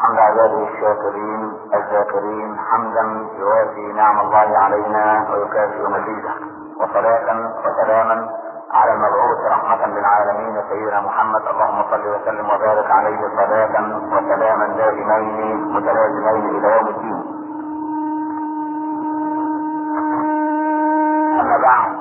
حمد عباده الشاكرين الذاكرين حمدا يوافي نعم الله علينا ويكافئ مزيده وصلاة وسلاما على المبعوث رحمة للعالمين سيدنا محمد اللهم صل وسلم وبارك عليه صلاة وسلاما دائمين متلازمين إلى يوم الدين. أما بعد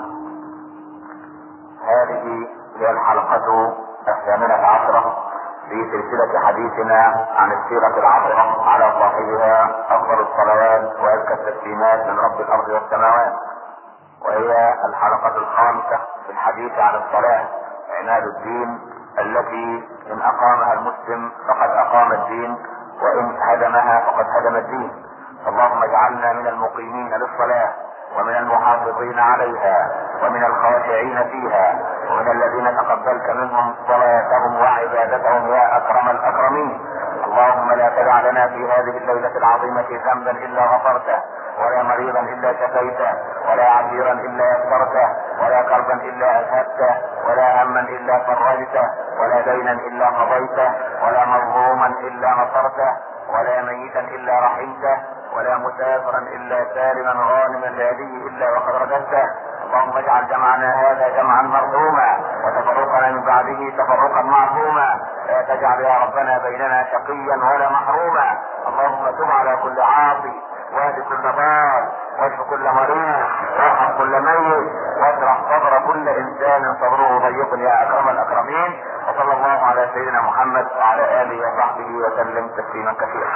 هذه هي الحلقة الثامنة عشرة في سلسلة حديثنا عن السيرة العطرة على صاحبها أفضل الصلوات وأزكى التسليمات من رب الأرض والسماوات وهي الحلقة الخامسة في الحديث عن الصلاة عناد الدين التي إن أقامها المسلم فقد أقام الدين وإن هدمها فقد هدم الدين اللهم اجعلنا من المقيمين للصلاة ومن المحافظين عليها ومن الخاشعين فيها ومن الذين تقبلت منهم صلاتهم وعبادتهم يا اكرم الاكرمين اللهم لا تدع لنا في هذه الليلة العظيمة ذنبا الا غفرته ولا مريضا الا شفيته ولا عسيرا الا يسرته ولا كربا الا اذهبته ولا هما الا فرجته ولا دينا الا قضيته ولا مظلوما الا نصرته ولا ميتا الا رحمته ولا مسافرا الا سالما غانما لهديه الا وقد رددته اللهم اجعل جمعنا هذا جمعا مرحوما وتفرقنا من بعده تفرقا معصوما لا تجعل يا ربنا بيننا شقيا ولا محروما اللهم تب على كل عاصي واهد كل ضال واشف كل مريض وارحم كل ميت واشرح صدر كل انسان صدره ضيق يا اكرم الاكرمين وصلى الله على سيدنا محمد وعلى اله وصحبه وسلم تسليما كثيرا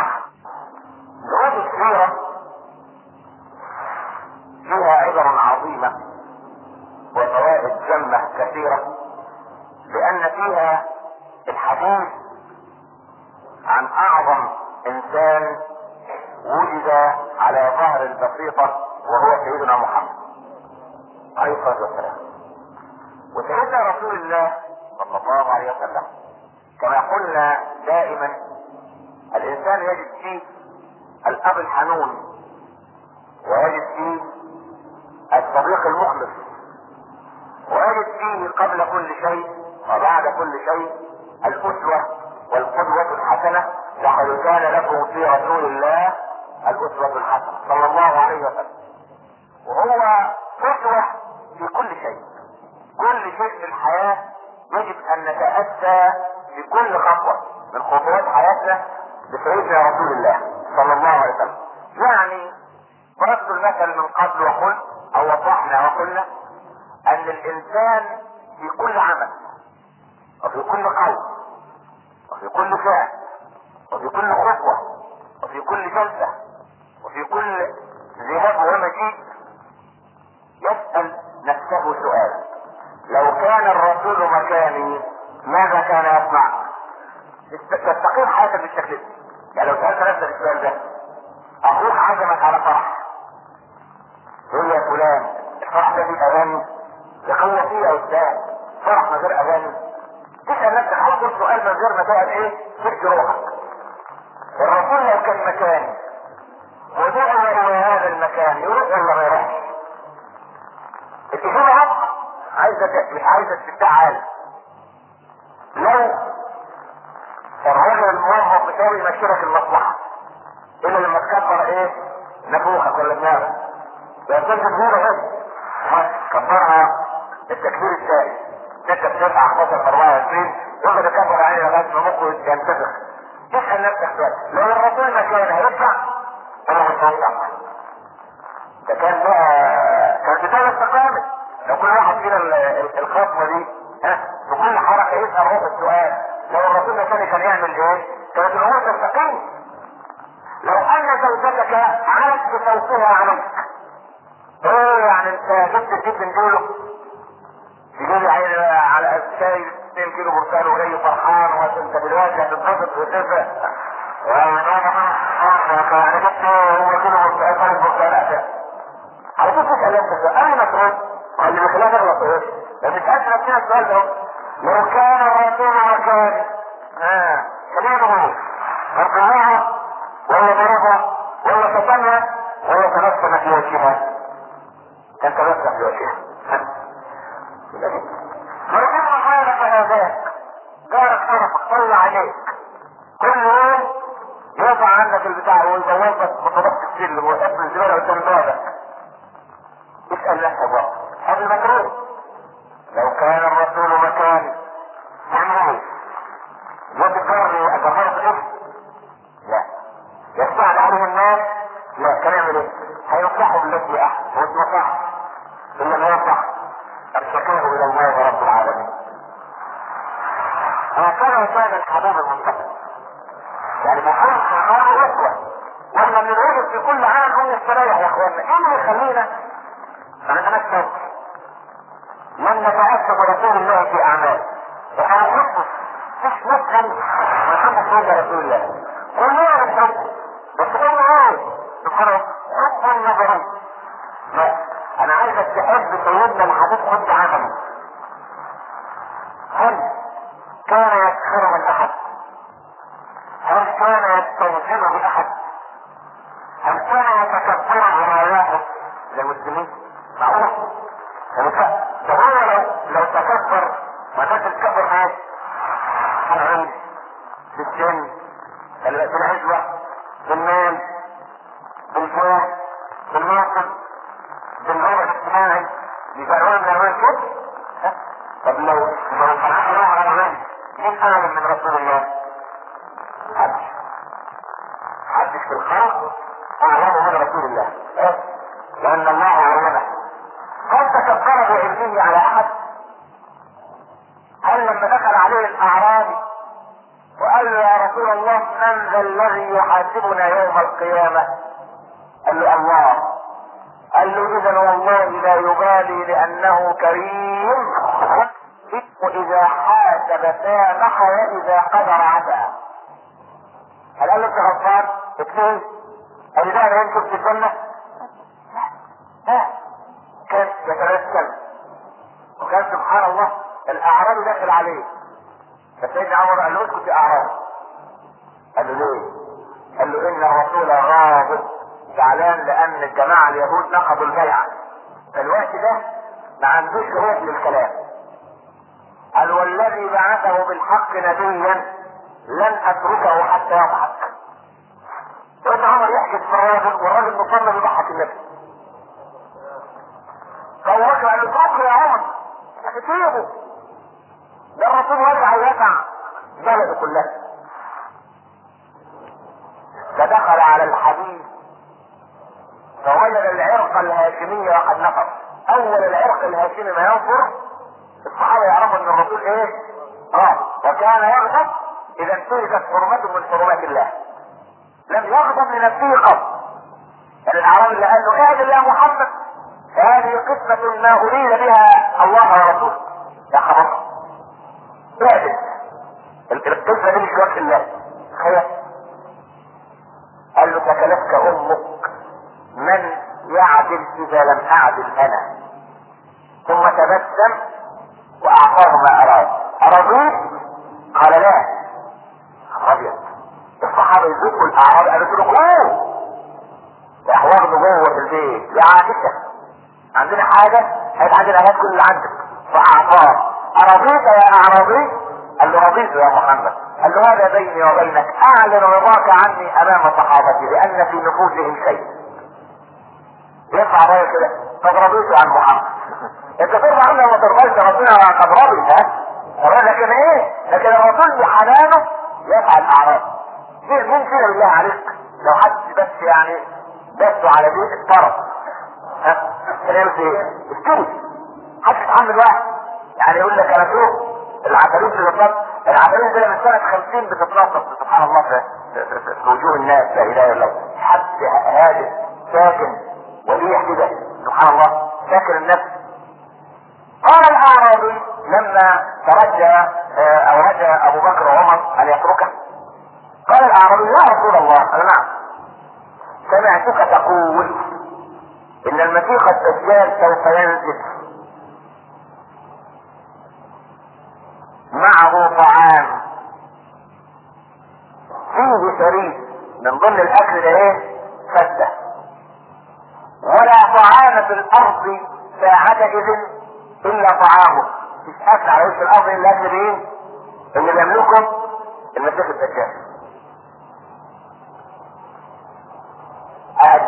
هذه السيرة فيها عبر عظيمة وفوائد جمة كثيرة لأن فيها الحديث عن أعظم إنسان وجد على ظهر البسيطة وهو سيدنا محمد عليه الصلاة والسلام وسيدنا رسول الله صلى الله عليه وسلم كما قلنا دائما الإنسان يجد فيه الاب الحنون ويجد فيه الصديق المخلص ويجد فيه قبل كل شيء وبعد كل شيء الاسوة والقدوة الحسنة لقد كان لكم في رسول الله الاسوة الحسنة صلى الله عليه وسلم وهو اسوة في كل شيء كل شيء في الحياة يجب ان نتأسى في كل خطوة من خطوات حياتنا بسيدنا رسول الله صلى الله عليه وسلم يعني ضربت المثل من قبل وقلت او وضحنا وقلنا ان الانسان في كل عمل وفي كل قول وفي كل فعل وفي كل خطوة وفي كل جلسة وفي كل ذهاب ومجيء يسأل نفسه سؤال لو كان الرسول مكاني ماذا كان يصنع؟ تستقيم حياتك بالشكل ده يعني لو سألت نفسك السؤال ده أخوك عزمك على فرح يقول يا فلان الفرح ده فيه أغاني يقول فيه يا أستاذ فرح من غير أغاني تسأل نفسك أول سؤال من غير ما تقعد إيه ترجي روحك الرسول لو كان مكاني ودعا إلى هذا المكان يروح ولا ما يروحش؟ الإجابة واضحة عايزة مش عايزة تتعال لو الراجل الموظف بتاعه يمشيلك المصلحة الا لما تكبر ايه نفوخك ولا دماغك لو كنت كبيرة بس كبرها التكبير الثاني تكتب 9 11 24 ياخد يكبر عليه لغايه ما مخه ينتفخ اسال نفسك سؤال لو الرسول مكان هيدفع ولا مش هيدفع؟ ده كان بقى كان بدايه استقامت لو كل واحد فينا الخطوه دي ها بكل حركه يسال روح السؤال لو الرسول كان كان يعمل ايه؟ كانت الامور تستقيم. لو ان زوجتك عرفت صوتها عليك. ايه يعني انت جبت الجيب من دوله؟ يجي لي على شاي 2 كيلو برتقال وجاي فرحان وانت دلوقتي هتتبسط وتفرق. انا جبت هو كيلو برتقال خالص برتقال على طول تسال نفسك قبل ما ترد اللي بخلاف اغلط ايه؟ لما تسالش نفسنا السؤال ده لو كان الرسول مكاني ها كلامه رفعها ولا ضربها ولا تطلع ولا تبسم في وجهها كان تبسم في وجهها فربما خالف هذاك جارك طرفك طلع عليك كل يوم ويرفع عنك البتاع ويبوظك خطوات السلم ويحط الزباله قدام بابك اسال نفسك بقى هذا المكروه لو كان الرسول مكاني تعمل ايه؟ يذكرني اكفرت اسم لا يستعد عليه الناس لا كان يعمل ايه؟ هينصحوا بالتي احسن ويتنصح الا ما ينصح الشكاه الى الله رب العالمين هكذا كان الحبيب المنتقم يعني بحرص النار اخوة واحنا من الواجب في كل عام ان نستريح يا اخوانا ايه اللي يخلينا انا نفسي من نتعصب رسول الله في اعماله احنا نحب مش نفهم ونحب سنة رسول الله كلنا بنحبه بس قلنا ايه سبحانه حب النظري لا انا عايزك تحب سيدنا الحبيب حب عمله هل كان يسخر من احد هل كان يستوجب باحد هل كان يتكبر على واحد للمسلمين معقول ده هو لو لو تكبر ما ده تتكبر ايه في العلم في السن في العزوة في المال بالجاه بالموقف بالوضع الاجتماعي بيفرقون من الأمان كده طب لو لو فرحت روح على الأمان مين أعلم من رسول الله؟ حدش حدش في الخلق أعلمه من رسول الله لأن الله علمه هل تكبر بعلمه على أحد؟ هل لما دخل عليه الأعرابي وقال له يا رسول الله من ذا الذي يحاسبنا يوم القيامة؟ قال له الله قال له إذا والله لا يبالي لأنه كريم وإذا حاسب سامح وإذا قدر عفا هل قال له انت غلطان؟ اثنين قال ده انا يمكن في الجنة؟ لا كان يتمثل وكان سبحان الله الاعرابي داخل عليه فسيدنا عمر قال له اسكت يا اعرابي قال له ليه؟ قال له ان الرسول غاضب زعلان لان الجماعه اليهود نقضوا البيعه فالوقت ده ما عندوش روح للكلام قال والذي بعثه بالحق نبيا لن اتركه حتى يضحك سيدنا عمر يحكي في الراجل والراجل مصمم يضحك النبي فهو بكر قال له اتركه يا عمر سيبه ده الرسول يرجع يدفع بلده كلها فدخل على الحديث فوجد العرق الهاشمي وقد نفر اول العرق الهاشمي ما ينفر الصحابه يعرفوا ان الرسول ايه اه وكان يغضب اذا انتهكت حرمته من حرمات الله لم يغضب لنفسه قط يعني الاعرابي اللي قال له اعدل يا محمد هذه قسمة ما اريد بها الله ورسوله يا خبر اعدل القسمة دي مش وجه الله تخيل قال له تكلفك امك من يعدل اذا لم اعدل انا ثم تبسم واعطاه ما اراد ارضيت قال لا ابيض الصحابه يذوقوا الاعراب قالوا اتركوه راح واخده جوه في البيت يا عائشه عندنا حاجه هيتعدل عليها كل اللي عندك فاعطاه ارضيت يا اعرابي قال له رضيت يا محمد قال له هذا بيني وبينك اعلن رضاك عني امام صحابتي لان في نفوسهم شيء ينفع رايه كده قد رضيت عن محمد انت ترضى عنه وما ترضاش ربنا قد رضي ها لكن ايه لكن الرسول بحنانه يفعل اعراض مين مين كده بالله عليك لو حد بس يعني بس على دي اضطرب ها كلام ايه استوي حد يتحمل واحد يعني يقول لك انا شوف العفاريت اللي بالظبط العفاريت دي من سنه 50 بتتناقض سبحان الله في, في, في, في وجوه الناس لا اله الا الله حد هادئ ساكن وليح كده سبحان الله ساكن النفس قال الاعرابي لما ترجى او رجى ابو بكر وعمر ان يتركه قال الاعرابي يا رسول الله قال نعم سمعتك تقول ان المسيح الدجال سوف ينزل معه طعام فيه شريك من ضمن الاكل ده ايه فته ولا طعام في الارض ساعتئذ الا طعامه مش اكل على وش الارض الا اكل مين اللي بيملكه المسيح الدجال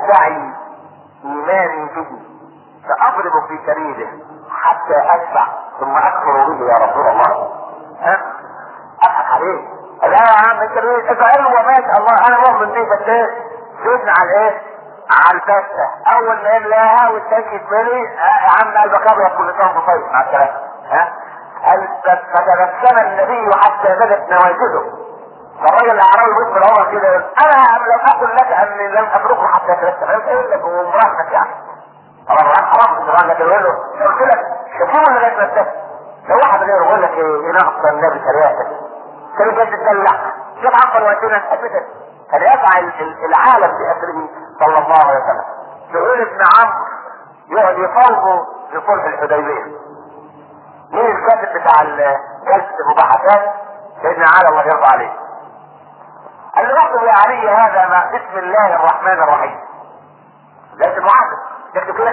يدعي ايماني به ساضرب في سبيله حتى ادفع ثم اكفر به يا رسول الله ها اضحك عليه لا يا عم انت ليه افعل وما شاء الله انا مؤمن بيه بس ايه سيبنا على ايه على الفتة اول ما يملاها والتاني يتملي يا عم قلبك ابيض كل سنه وانت طيب مع السلامه ها قال فتبسم النبي حتى بدت نواجذه فالراجل الاعرابي يبص لعمر كده يقول انا لم اقل لك اني لم اتركه حتى يتبسم انت ايه لك ومراهنك يعني طبعا حرام طبعا لكن يقول له قلت لك شوفوا اللي لغايه ما تبسم لو واحد غيره يقول لك ايه ينقص النبي سريعتك كان جاي تدلع شوف عفوا وقتنا ابدا كان يفعل العالم باسره صلى الله عليه وسلم يقول ابن عمرو يقعد يفوضه في صلح الحديبيه مين الكاتب بتاع جلسه المباحثات سيدنا علي الله يرضى عليه قال له اكتب يا علي هذا ما بسم الله الرحمن الرحيم لازم معاذ تكتب كده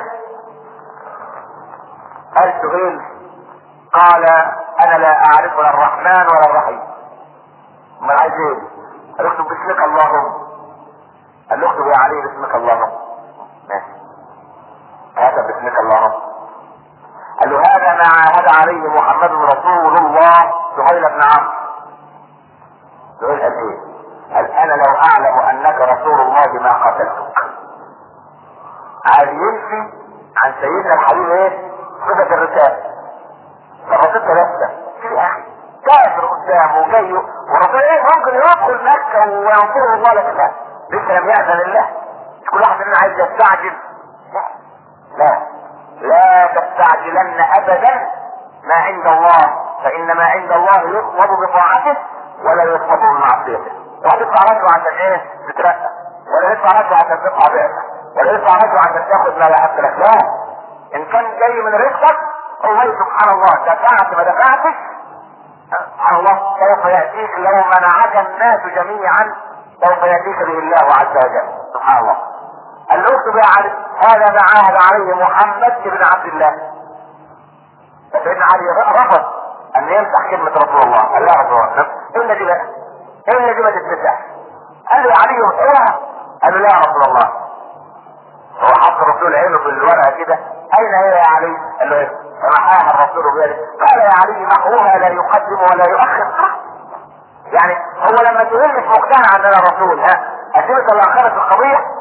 قال سهيل قال انا لا اعرف لا الرحمن ولا الرحيم ما عايز ايه قال اكتب باسمك اللهم قال له اكتب يا علي باسمك اللهم ماشي كتب باسمك اللهم قال له هذا ما عاهد عليه محمد رسول الله سهيل بن عمرو سهيل قال ايه قال انا لو اعلم انك رسول الله ما قتلتك عايز ينفي عن سيدنا الحبيب ايه صفة الرسالة فالرسول ثلاثة في اخي كافر قدامه وجاي ورسول ايه ممكن يدخل مكة وينصره الله لك لا لسه لم يأذن الله مش كل واحد مننا عايز يستعجل لا لا لا تستعجلن ابدا ما عند الله فان ما عند الله يطلب بطاعته ولا يطلب بمعصيته وهتدفع رجل عشان ايه تترقى ولا يدفع رجل عشان تبقى بئر ولا يدفع رجل عشان تاخد ما لا حق لك لا ان كان جاي من رزقك الله سبحان الله دفعت ما دفعتش سبحان الله سوف ياتيك لو منعك الناس جميعا سوف ياتيك به الله عز وجل سبحان الله قال له اكتب يا علي هذا ما عاهد عليه محمد بن عبد الله فسيدنا علي رفض ان يمسح كلمة رسول الله قال لا رسول الله الا دي بقى الا دي ما تتمسح قال له يا علي اوعى قال له لا يا رسول الله هو حط الرسول عينه في الورقة كده اين هي يا علي قال له ايه فمحاها الرسول بيده قال يا علي محوها لا يقدم ولا يؤخر يعني هو لما تقول مش مقتنع ان انا رسول ها اسيبك الاخرة في القضية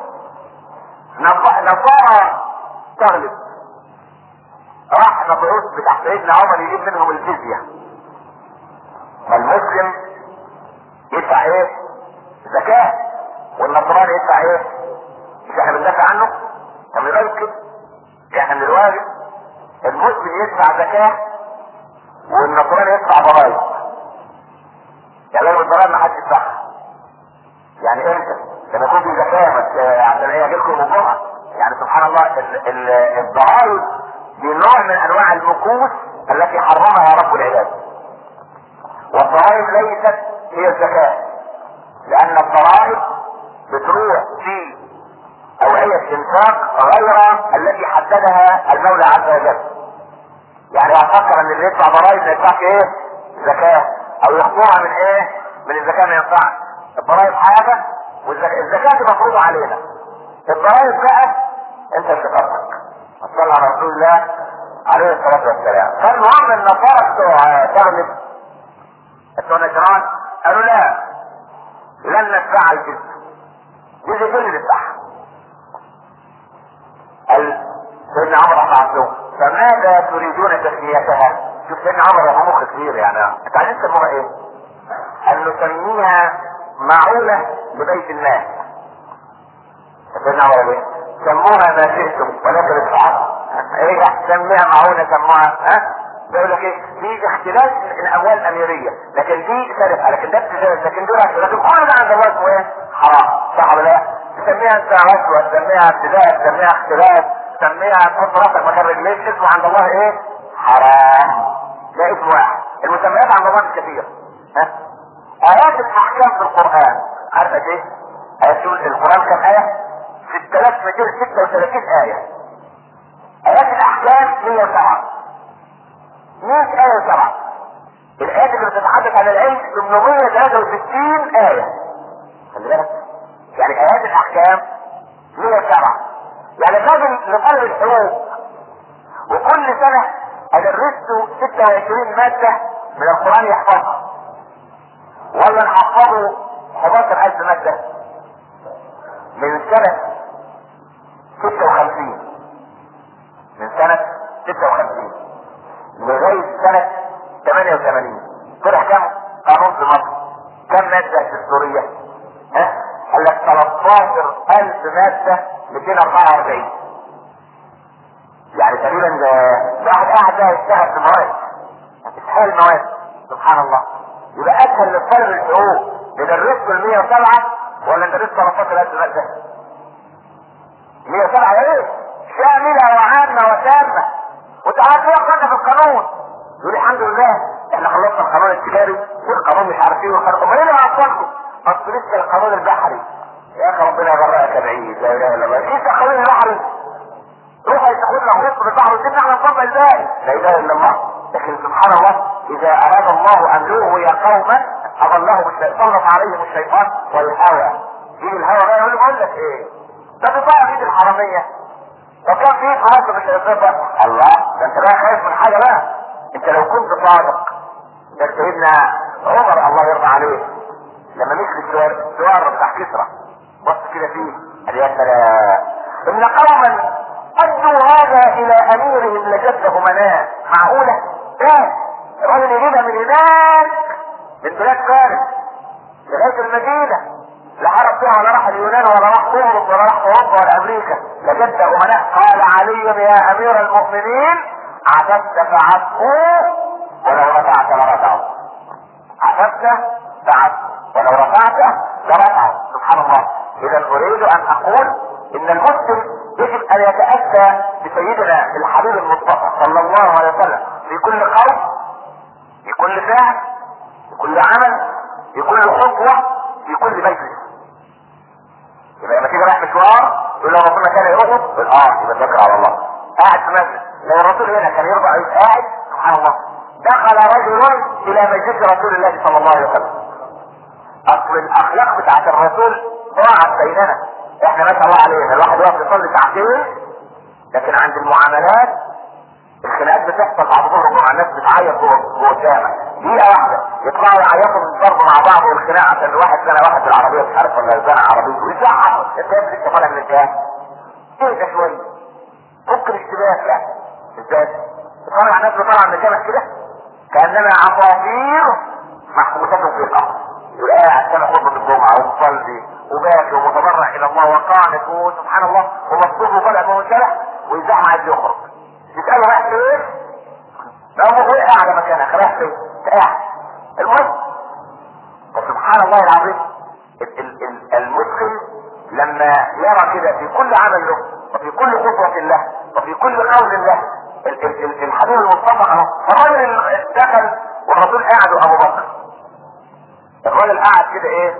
نصارى تغلب راح مبعوث بتاع سيدنا عمر يجيب منهم الجزية فالمسلم يدفع ايه زكاة والنصراني يدفع ايه مش احنا بندافع عنه طب يبقى كده يعني من الواجب المسلم يدفع زكاة والنصراني يدفع ضرائب يعني لو الضرائب ما حدش يدفعها يعني امتى لما يكون في زكاة بس عشان هي جيلكم الجمعة يعني سبحان الله الضرائب دي نوع من انواع المكوس التي حرمها رب العباد والضرائب ليست هي الزكاة لان الضرائب بتروح في اوعية انفاق غير التي حددها المولى عز وجل يعني افكر ان اللي يدفع ضرائب ما يدفعش ايه زكاة او يخطوها من ايه من الزكاة ما ينفعش الضرائب حاجة والزكاة دي مفروضة علينا الضرائب بقى انت شطارتك صلى على رسول الله عليه الصلاة والسلام فالمهم النصارى بتوع تغلب بتوع نجران قالوا لا لن ندفع الجزء جزء كل اللي ندفعها قال سيدنا عمر رفع الصوت فماذا تريدون تسميتها؟ شوف سيدنا عمر هو مخ كبير يعني انت عايزين تسموها ايه؟ قال نسميها معونة لبيت الله سيدنا عمر ايه؟ سموها ما شئتم ولكن ادفعوها ايه سميها معونة سموها ها بيقول لك ايه دي اختلاف الاموال الاميريه لكن دي سرقه لكن ده ابتزاز لكن دول لكن كل ده عند الله اسمه ايه حرام صح ولا لا تسميها انت عفوه تسميها ابتزاز تسميها اختلاف تسميها تحط راسك مكان رجليك اسمه عند الله ايه حرام ده اسم واحد المسميات عند الله كثير ها ايات الاحكام في القران عارفه ايه ايات القران كم ايه 6236 آية آيات الأحكام 107 100 آية 7 الآيات اللي بتتحدث عن العلم 863 آية خلي بالك يعني آيات الأحكام 107 يعني الراجل لقلب الحروب وكل سنة ادرسته 26 مادة من القرآن يحفظها ولا نحفظه 11000 مادة من سنة 56 من سنة 56 لغاية سنة 88 طلع كم قانون في مصر كم مادة دستورية ها قال لك 13000 مادة 244 يعني تقريبا واحد قاعد ده يشتغل في مواد اسهال المواد سبحان الله يبقى اسهل للطالب الحقوق ندرسه ال 107 ولا ندرسه 13000 مادة 107 ايه شاملة وعامة وتامة وتعالى فيها قلنا في القانون يقول الحمد لله احنا خلصنا القانون التجاري والقانون مش عارف ايه والقانون امال ايه اللي عطلكم؟ اصل لسه القانون البحري يا اخي ربنا يبرئك بعيد لا اله الا الله لسه القانون البحري روحوا يتخذنا غصب في البحر وسيبنا على نطبق ازاي؟ لا اله الا الله لكن سبحان الله اذا اراد الله ان يغوي قوما اضلهم الشيطان سلط عليهم الشيطان والهوى يجي الهوى بقى يقول بقول لك ايه؟ ده بيضيع ايد الحراميه لو كان في حراسه مش هيصيبها الله ده انت بقى خايف من حاجه بقى انت لو كنت صادق ده سيدنا عمر الله يرضى عليه لما مسك السوار السوار بتاع كسرى بص كده فيه قال يا سلام ان قوما ادوا هذا الى اميرهم لجده مناه معقوله؟ ايه الراجل يجيبها من هناك من بلاد فارس لغايه المدينه لا عرف فيها ولا راح اليونان ولا راح قبرص ولا راح اوروبا ولا امريكا لجد امناء قال علي يا امير المؤمنين عبدت فعبده ولو رفعت لرفعه عبدت فعبده ولو رفعت لرفعه سبحان الله اذا اريد ان اقول ان المسلم يجب ان يتاتى بسيدنا الحبيب المصطفى صلى الله عليه وسلم في كل قول في كل فعل في كل عمل في كل خطوه في كل مجلس يبقى لما تيجي رايح مشوار يقول له ربنا كان يروح يقول اه يبقى ذكر على الله قاعد في مسجد لو الرسول هنا كان يرضى يبقى قاعد سبحان الله دخل رجل الى مجلس رسول الله صلى الله عليه وسلم اصل الاخلاق بتاعت الرسول ضاعت بيننا احنا ما شاء الله علينا الواحد يقف يصلي ساعتين لكن عند المعاملات الخناقات بتحصل بعد ظهر مع الناس بتعيط جوه الجامع دقيقة واحدة يطلعوا يعيطوا من ضرب مع بعض والخناقة عشان واحد سنة واحد في العربية مش عارف ولا زنق عربيته ويزعق انت يا ابني لسه طالع من الجامع اهدى شوية فك الاشتباك لا ازاي؟ طالع الناس طالعة من الجامع كده كأننا عصافير محبوسات في الأرض يقول قاعد سنة خطبة الجمعة ومصلي وباكي ومتضرع إلى الله وقانت وسبحان الله ومصدوق وطلع من منشلح ويزعم عايز يخرج يسأله رايح فين؟ لو هو وقع على مكانك رايح فين؟ قاعد المهم وسبحان الله العظيم ال- ال- ال- المسلم لما يرى كده في كل عمل له وفي كل خطوة له وفي كل قول له ال- ال- ال- الحبيب المصطفى اهو الراجل دخل والرسول قاعد وابو بكر الراجل قاعد كده ايه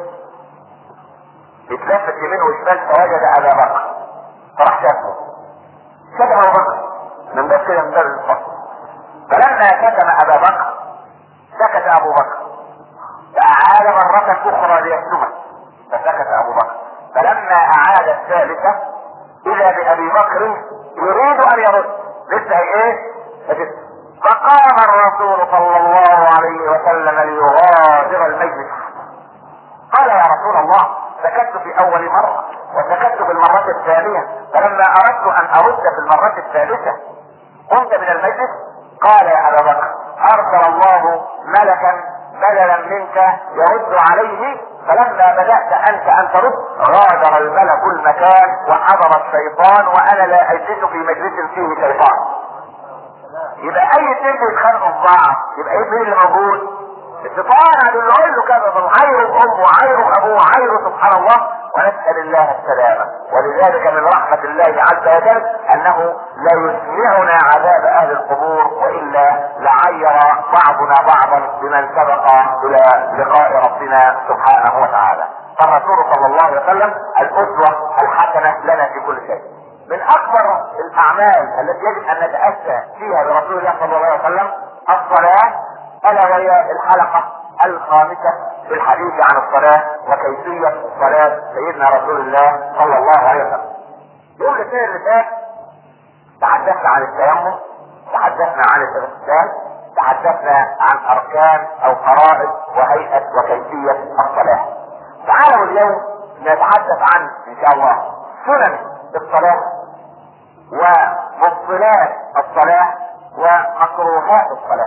يتلفت يمين وشمال فوجد ابا بكر فراح شافه شاف ابو بكر من باب كده من باب الفصل فلما كتم ابا بكر سكت ابو بكر فاعاد مرة اخرى ليكتمه فسكت ابو بكر فلما اعاد الثالثة اذا بابي بكر يريد ان يرد لسه ايه فجد. فقام الرسول صلى الله عليه وسلم ليغادر المجلس قال يا رسول الله سكت في اول مرة وسكت في المرة الثانية فلما اردت ان ارد في المرة الثالثة قمت من المجلس قال يا ابا بكر ارسل الله ملكا بدلا منك يرد عليه فلما بدأت انت ان ترد غادر الملك المكان وحضر الشيطان وانا لا اجلس في مجلس فيه شيطان يبقى اي اتنين بيتخانقوا في بعض يبقى ايه مين اللي موجود الشيطان هنقول له كذا عايره امه عايره ابوه عايره سبحان الله ونسأل الله السلامة ولذلك من رحمة الله عز وجل انه لا يسمعنا عذاب اهل القبور والا لعير بعضنا بعضا بمن سبق الى لقاء ربنا سبحانه وتعالى فالرسول صلى الله عليه وسلم الاسوة الحسنة لنا في كل شيء من اكبر الاعمال التي يجب ان نتأسى فيها برسول الله صلى الله عليه وسلم الصلاة الا وهي الحلقة الخامسة في الحديث عن الصلاة وكيفية صلاة سيدنا رسول الله صلى الله عليه وسلم يوم الاثنين اللي فات تحدثنا عن التيمم تحدثنا عن الاغتسال تحدثنا عن اركان او فرائض وهيئة وكيفية الصلاة تعالوا اليوم نتحدث عن ان شاء الله سنن الصلاة ومبطلات الصلاة ومكروهات الصلاة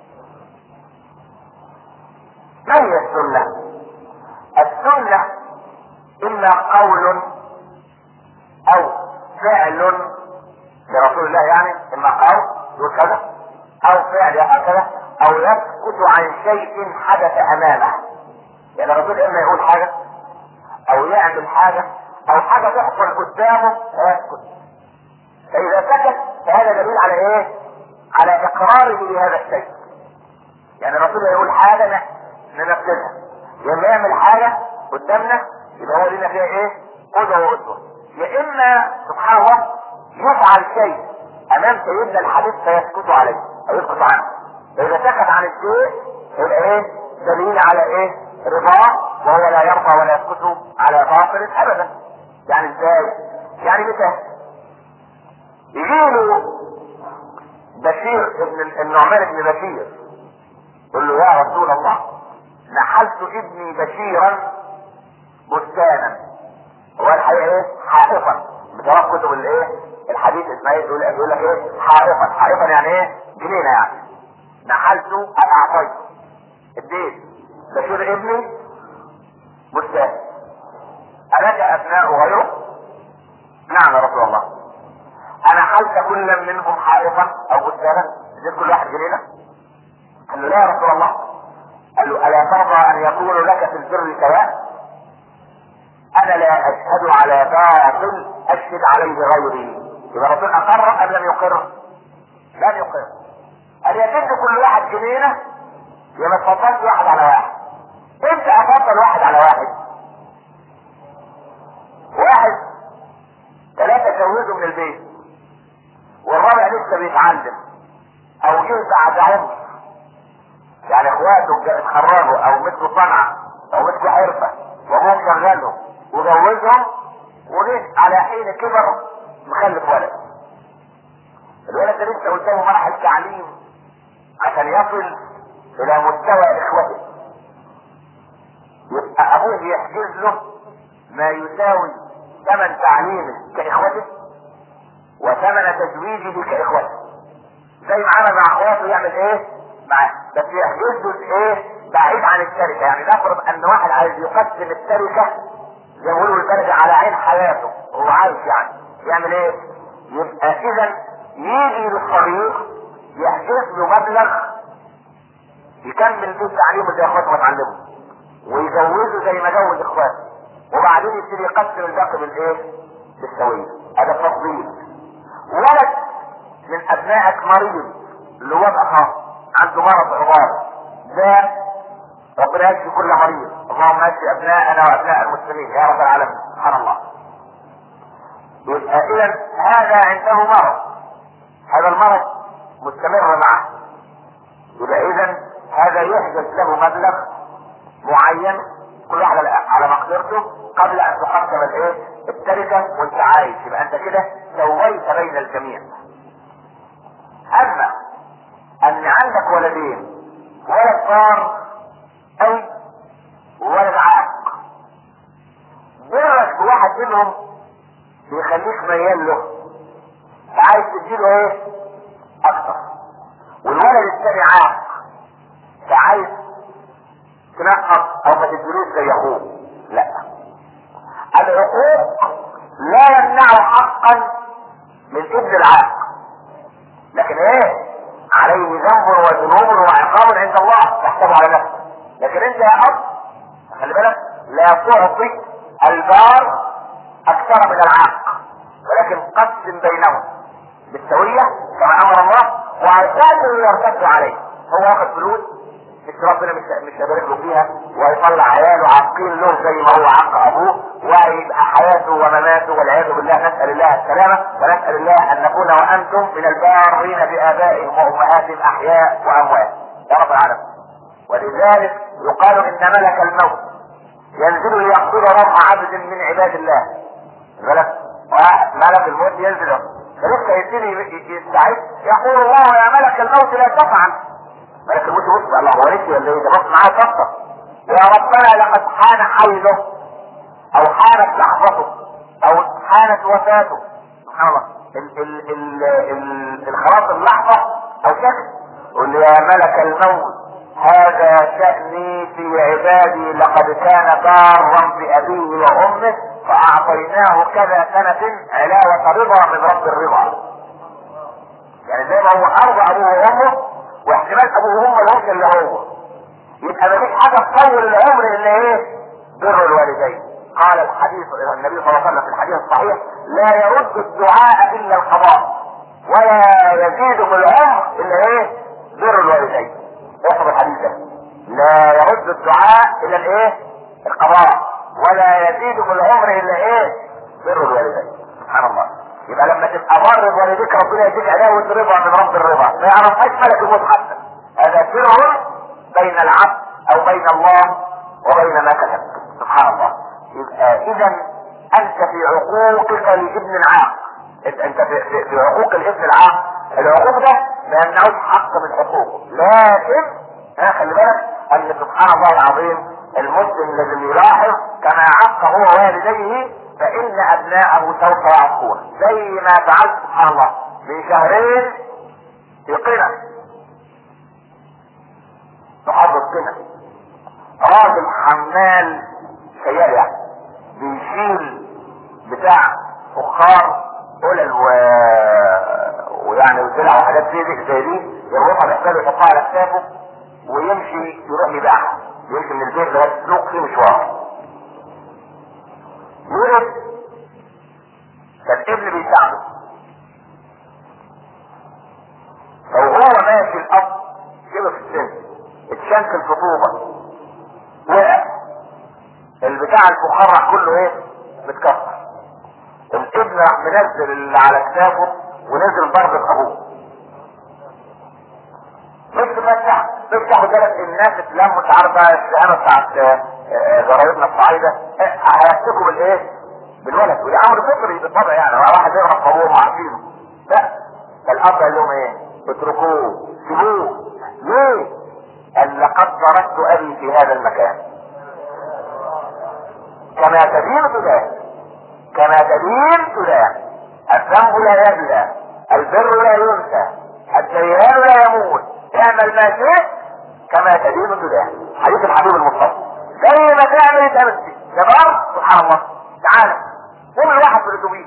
ما هي السنة السنة اما قول او فعل لرسول الله يعني اما قول يقول كذا او فعل هكذا او يسكت عن شيء حدث امامه يعني الرسول اما يقول حاجة او يعمل حاجة او حاجة تحصل قدامه فيسكت فاذا سكت فهذا دليل على ايه على اقراره بهذا الشيء يعني الرسول يقول حاجة ننفذها لما يعمل حاجة قدامنا يبقى هو لنا فيها ايه قدوة وقدوة يا اما سبحان الله يفعل شيء امام سيدنا الحبيب فيسكت عليه او يسكت عنه فاذا سكت عن الشيء يبقى ايه دليل على ايه رضاه وهو لا يرضى ولا يسكت على باطل ابدا يعني ازاي يعني مثال يجيله بشير ابن النعمان بن بشير يقول له يا رسول الله نحلت ابني بشيرا بستانا هو الحقيقه ايه حائطا بتوقع كتب الايه الحديث اسمها ايه يقول يقول لك ايه حائطا حائطا يعني ايه جنينه يعني نحلت انا اعطيت اديت بشير ابني بستان ألك أبناء غيره؟ نعم يا رسول الله أنا حلت كل منهم حائطا أو بستانا اديت كل واحد جنينة؟ قال له لا يا رسول الله قال له ألا ترضى أن يكون لك في البر سواء؟ أنا لا أشهد على باطل أشهد عليه غيري يبقى الرسول أقر أم لم يقر؟ لم يقر أن يجد كل واحد جنينة يبقى ما تفضلش واحد على واحد انت افضل واحد على واحد واحد ثلاثة جوزوا من البيت والرابع لسه بيتعلم او جه بعد عمر يعني اخواته اتخرجوا او مسكوا صنعة او مسكوا حرفة وابوهم شغلهم وجوزهم وجه على حين كبر مخلف ولد الولد ده لسه قدامه مراحل تعليم عشان يصل الى مستوى اخوته يبقى ابوه يحجز له ما يساوي ثمن تعليمه كاخوته وثمن تزويجه كاخوته زي ما عمل مع اخواته يعمل ايه معاه بس يحجز له ايه بعيد عن التركه يعني نفرض ان واحد عايز يقدم التركه زي ما بيقولوا البلد على عين حياته هو عايش يعني يعمل ايه يبقى اذا يجي للصغير يحجز له مبلغ يكمل بيه تعليمه زي اخواته ما اتعلموا ويجوزه زي ما جوز اخواته وبعدين يبتدي يقسم الباقي بالايه؟ بالسويه هذا تفضيل ولد من ابنائك مريض اللي هو اخاه عنده مرض عباره ده ربنا يشفي كل مريض اللهم اشفي ابناءنا وابناء المسلمين يا رب العالمين سبحان الله يبقى اذا هذا عنده مرض هذا المرض مستمر معه يبقى اذا هذا يحدث له مبلغ معين كل واحد على مقدرته قبل ان تقدم الايه التركه وانت عايش يبقى انت كده سويت بين الجميع اما ان عندك ولدين ولد صار او ولد عاق برك بواحد منهم بيخليك ميال له فعايز تديله ايه اكتر والولد الثاني عاق فعايز تنقص او ما تديلوش زي اخوه لا العقوق لا يمنع حقا من ابن العاق لكن ايه عليه ذنب وذنوب وعقاب عند الله يحسبه على نفسه لكن انت يا اب خلي بالك لا تعطي البار اكثر من العاق ولكن قسم بينهم بالسوية كما امر الله وعقابه يرتد عليه هو ياخذ فلوس مش ربنا مش مش هيبارك له فيها وهيطلع عياله عاقين له زي ما هو عاق ابوه ويبقى حياته ومماته والعياذ بالله نسال الله السلامه ونسال الله ان نكون وانتم من البارين بابائهم وامهاتهم احياء واموات يا رب العالمين ولذلك يقال ان ملك الموت ينزل ليقبض روح عبد من عباد الله بالك واحد ملك الموت ينزل فلسه يبتدي يستعد يقول الله يا ملك الموت لا تفعل ملك الموت يبص الله هو نسي ولا ايه ده بص معاه كفر يا ربنا لقد حان حيله او حانت لحظته او حانت وفاته سبحان الله ال ال ال ال الخلاص اللحظة او شكل قل يا ملك الموت هذا شأني في عبادي لقد كان بارا بأبيه وأمه فأعطيناه كذا سنة علاوة رضا من رب الرضا يعني زي ما هو أرضى أبوه وأمه واحتمال أبوه وأمه لهمش إلا هو يبقى مفيش حاجة تطول العمر إلا إيه؟ بر الوالدين قال الحديث النبي صلى الله عليه وسلم في الحديث الصحيح لا يرد الدعاء إلا القضاء ولا يزيد في العمر إلا إيه؟ بر الوالدين احفظ الحديث ده لا يرد الدعاء إلا الإيه؟ القضاء ولا يزيد في العمر إلا إيه؟ بر الوالدين سبحان الله يبقى لما تبقى بر بوالديك ربنا يديك علاوة رضا من رب الرضا ما يعرفهاش ملك الموت حتى هذا سر بين العبد او بين الله وبين ما كتب سبحان الله يبقى اذا انت في عقوقك لابن العاق انت في, في, في عقوق الابن العاق العقوق ده ما يمنعوش حق من حقوقه لكن ها خلي بالك ان سبحان الله العظيم المسلم لازم يلاحظ كما عق هو والديه فان ابناءه سوف يعقون زي ما فعلت سبحان الله من شهرين في قنا محافظ قنا راجل حمال سيارة بيشيل بتاع فخار قلل و... ويعني وسلع وحاجات زي دي زي دي يربطها بحسابه يحطها على كتافه ويمشي يروح يبيعها يمشي من البيت لغايه السوق في مشوار يورد كان ابن بيساعده فوهو ماشي الاب كده في السن اتشنكل في طوبه وقع البتاع الفخار كله ايه متكسر الابن راح منزل اللي على كتافه ونزل ضربة ابوه مش تفتح تفتح وجالت الناس اتلموا عارفه الشهامه بتاعت جرايدنا الصعيده هيمسكوا بالايه؟ بالولد وده امر فطري بالطبع يعني واحد يضرب ابوه عارفينه لا الاب قال لهم ايه؟ اتركوه سيبوه ليه؟ قال لقد تركت ابي في هذا المكان كما تدين تدان كما تدين تدان الذنب لا يبلى البر لا ينسى الديان لا يموت اعمل ما شئت كما تدين تدان حديث الحبيب المصطفى زي ما تعمل تمسك جبار سبحان الله تعالى قوم الواحد في الاتوبيس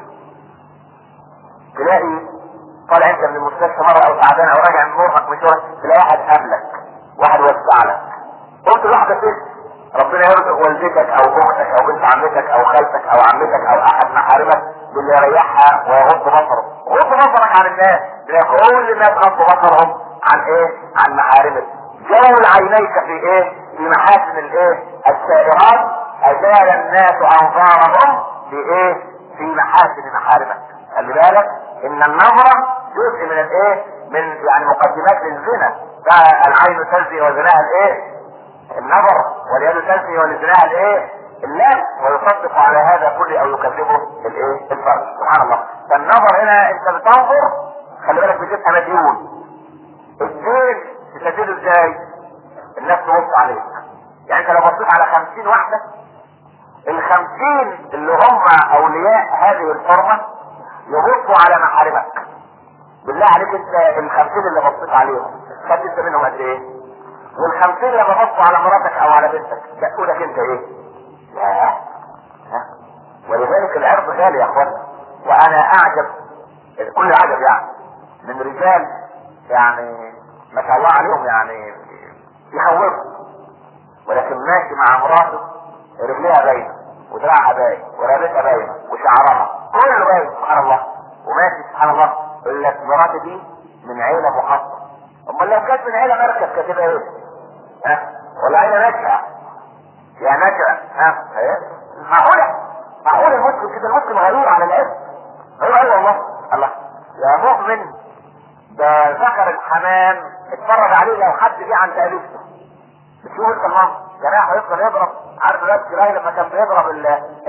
تلاقي طالع انت من المستشفى مره او تعبان او راجع من مرهق مشوار تلاقي واحد قابلك واحد وسع لك قمت لوحدك كده ربنا يرزق والدتك او اختك او بنت عمتك او خالتك او عمتك او احد محارمك باللي يريحها ويغض بصره غض بصرك عن الناس لان كل الناس غضوا بصرهم عن ايه عن محارمك جول عينيك في ايه في محاسن الايه السائرات ازال الناس انظارهم في ايه في محاسن محارمك خلي بالك ان النظرة جزء من الايه من يعني مقدمات للزنا فالعين تزني وزناها الايه النظر واليد تزني ولزناها الايه اللام ويصدق على هذا كله او يكذبه الايه الفرد سبحان الله فالنظر هنا انت بتنظر خلي بالك بتبقى مديون الدين تسدده ازاي الناس تبص عليك يعني انت لو بصيت على خمسين واحدة الخمسين اللي هم اولياء هذه الحرمة يبصوا على محارمك بالله عليك انت الخمسين اللي بصيت عليهم خدت انت منهم قد ايه والخمسين اللي ببصوا على مراتك او على بنتك تقول لك انت ايه لا ها ولذلك العرض غالي يا اخوانا وانا اعجب كل عجب يعني من رجال يعني ما شاء الله عليهم يعني يخوفوا ولكن ماشي مع مراته رجليها باينه ودراعها باين ورقبتها باينه وشعرها كله باين سبحان الله وماشي سبحان الله يقول لك مراتي دي من عيله محصنه امال لو كانت من عيله مركز كانت تبقى ايه؟ ها؟ ولا عيله ناجحه يا ناجحه ها؟ ايه؟ معقوله معقوله المسلم كده المسلم غريب على الاسم ايوه ايوه والله الله يا مؤمن ده ذكر الحمام اتفرج عليه لو حد جه عن تأليفته بتشوف انت الله جناحه يفضل يضرب عارف دلوقتي تلاقي لما كان بيضرب ال- ال- الخفاش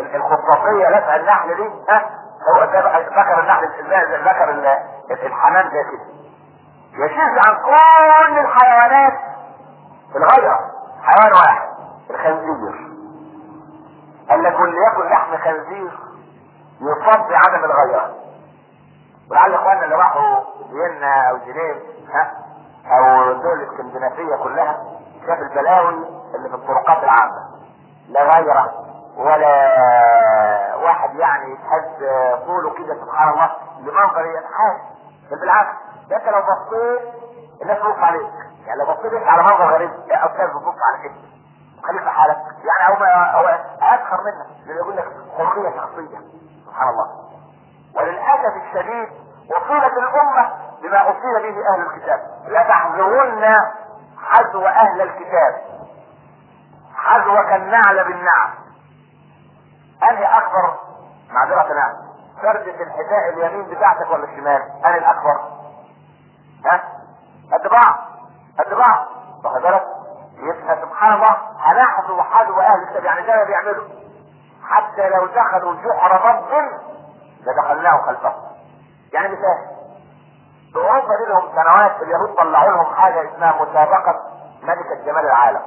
الصفية لسع النحل دي ها هو ذكر النحل ذكر الحمام ده كده يشيز عن كل الحيوانات الغيرة حيوان واحد الخنزير قال لك واللي ياكل لحم خنزير يصاب بعدم الغيرة ولعل اخواننا اللي راحوا فيينا او جنيف ها او الدول الاسكندنافية كلها شاف البلاوي اللي في الطرقات العامة لا غيرة ولا واحد يعني يتهز طوله كده سبحان الله لمنظر يتحاس بل بالعكس ده انت لو بصيت الناس تبص عليك يعني لو بصيت على منظر غريب يا استاذ بتبص على كده خليك في حالك يعني او او اكثر منك لان يقول لك حريه شخصيه سبحان الله وللاسف الشديد وصيلت الامه بما اصيب به اهل الكتاب لا تحذرن حذو اهل الكتاب حذو كالنعل بالنعل انهي اكبر معذرة نعم فردة الحذاء اليمين بتاعتك ولا الشمال انهي الاكبر ها قد بعض قد بعض واخد بالك يبقى سبحان الله هنحذو حذو اهل الكتاب يعني ده بيعملوا حتى لو دخلوا جحر ضب لدخلناه خلفه يعني مثال في اوروبا دي لهم سنوات اليهود طلعوا لهم حاجه اسمها مسابقه ملكه جمال العالم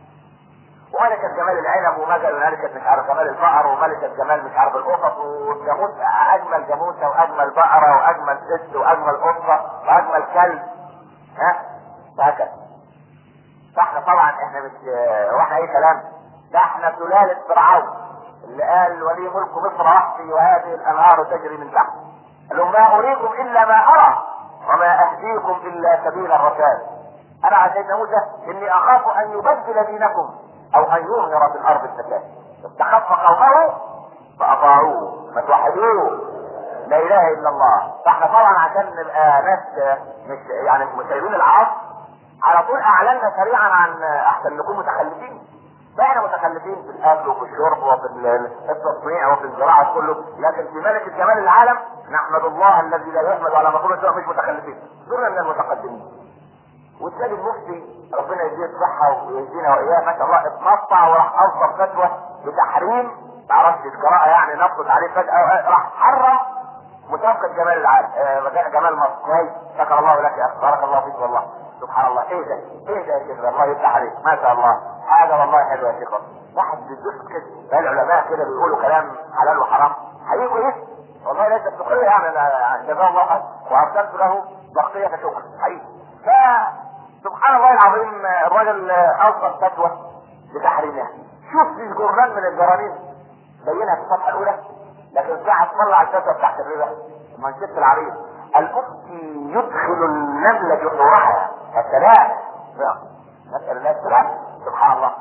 وملكة جمال العنب وملكة مش عارف جمال البقر وملكة جمال مش عارف القطط والجاموس اجمل جاموسة واجمل بقرة واجمل ست واجمل قطة واجمل كلب ها وهكذا فاحنا طبعا احنا مش واحنا اي كلام ده احنا سلالة فرعون اللي قال ولي ملك مصر وحدي وهذه الانهار تجري من تحت قال لهم ما اريكم الا ما ارى وما اهديكم الا سبيل الرشاد انا على سيدنا موسى اني اخاف ان يبدل دينكم او ان يظهر في الارض الفساد استخف قومه فاطاعوه ما توحدوه لا اله الا الله فاحنا طبعا عشان نبقى ناس مش يعني مسيرين العصر على طول اعلنا سريعا عن احسن نكون متخلفين فاحنا متخلفين في الاكل وفي الشرب وفي التصنيع وفي الزراعه كله لكن في ملكه جمال العالم نحمد الله الذي لا يحمد على مقولة سواء مش متخلفين صرنا من المتقدمين والسيد المفتي ربنا يديه الصحة ويهدينا وإياه ما شاء الله اتنطع وراح أصدر فتوى بتحريم معرفش القراءة يعني نفضت عليه فجأة راح حرم مسابقة جمال العالم آه جمال مصر كويس شكر الله لك يا أخي بارك الله فيك والله سبحان الله ايه ده ايه ده يا شيخ الله يفتح عليك ما شاء الله حاجة والله حلوة يا شيخ واحد بيدوس كده بقى العلماء كده بيقولوا كلام حلال وحرام هيجوا ايه والله ليس بتقول يعني جزاه الله خير وارسلت له بقية شكر حقيقي ف سبحان الله العظيم الراجل اصدر فتوى بتحريمها شوف في جرنان من الجرانين بينها في الصفحه الاولى لكن ساعه تطلع الفتوى تحت الربا منشط العريض المفتي يدخل النمله جحورها السلام نسال الله السلام سبحان الله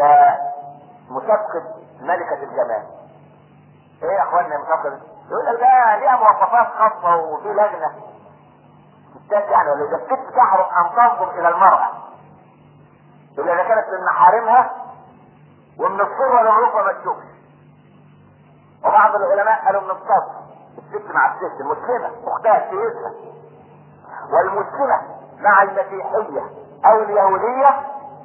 فمسابقه ملكه الجمال ايه يا اخوانا مسابقه يقول لك ده ليها مواصفات خاصه وفي لجنه ستات يعني ولا اذا الست تحرم ان تنظر الى المرأة الا اذا كانت من محارمها ومن الصورة والعروفة ما تشوفش وبعض العلماء قالوا من الصدر الست مع الست المسلمة اختها سيدها والمسلمة مع المسيحية او اليهودية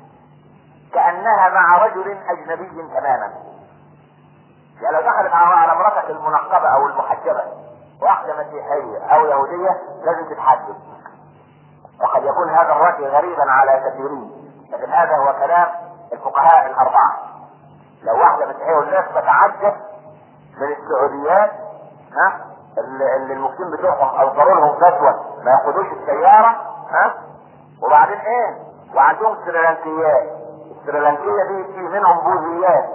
كأنها مع رجل اجنبي تماما يعني لو دخلت على امرأتك المنقبة او المحجبة واحدة مسيحية او يهودية لازم تتحدد وقد يكون هذا الرأي غريبا على كثيرين لكن هذا هو كلام الفقهاء الاربعة لو واحدة مسيحية والناس تتعجب من السعوديات ها اللي, اللي المسلمين بتوعهم اصدروا لهم فتوى ما ياخدوش السيارة ها وبعدين ايه وعندهم سريلانكيات السريلانكية دي في منهم بوذيات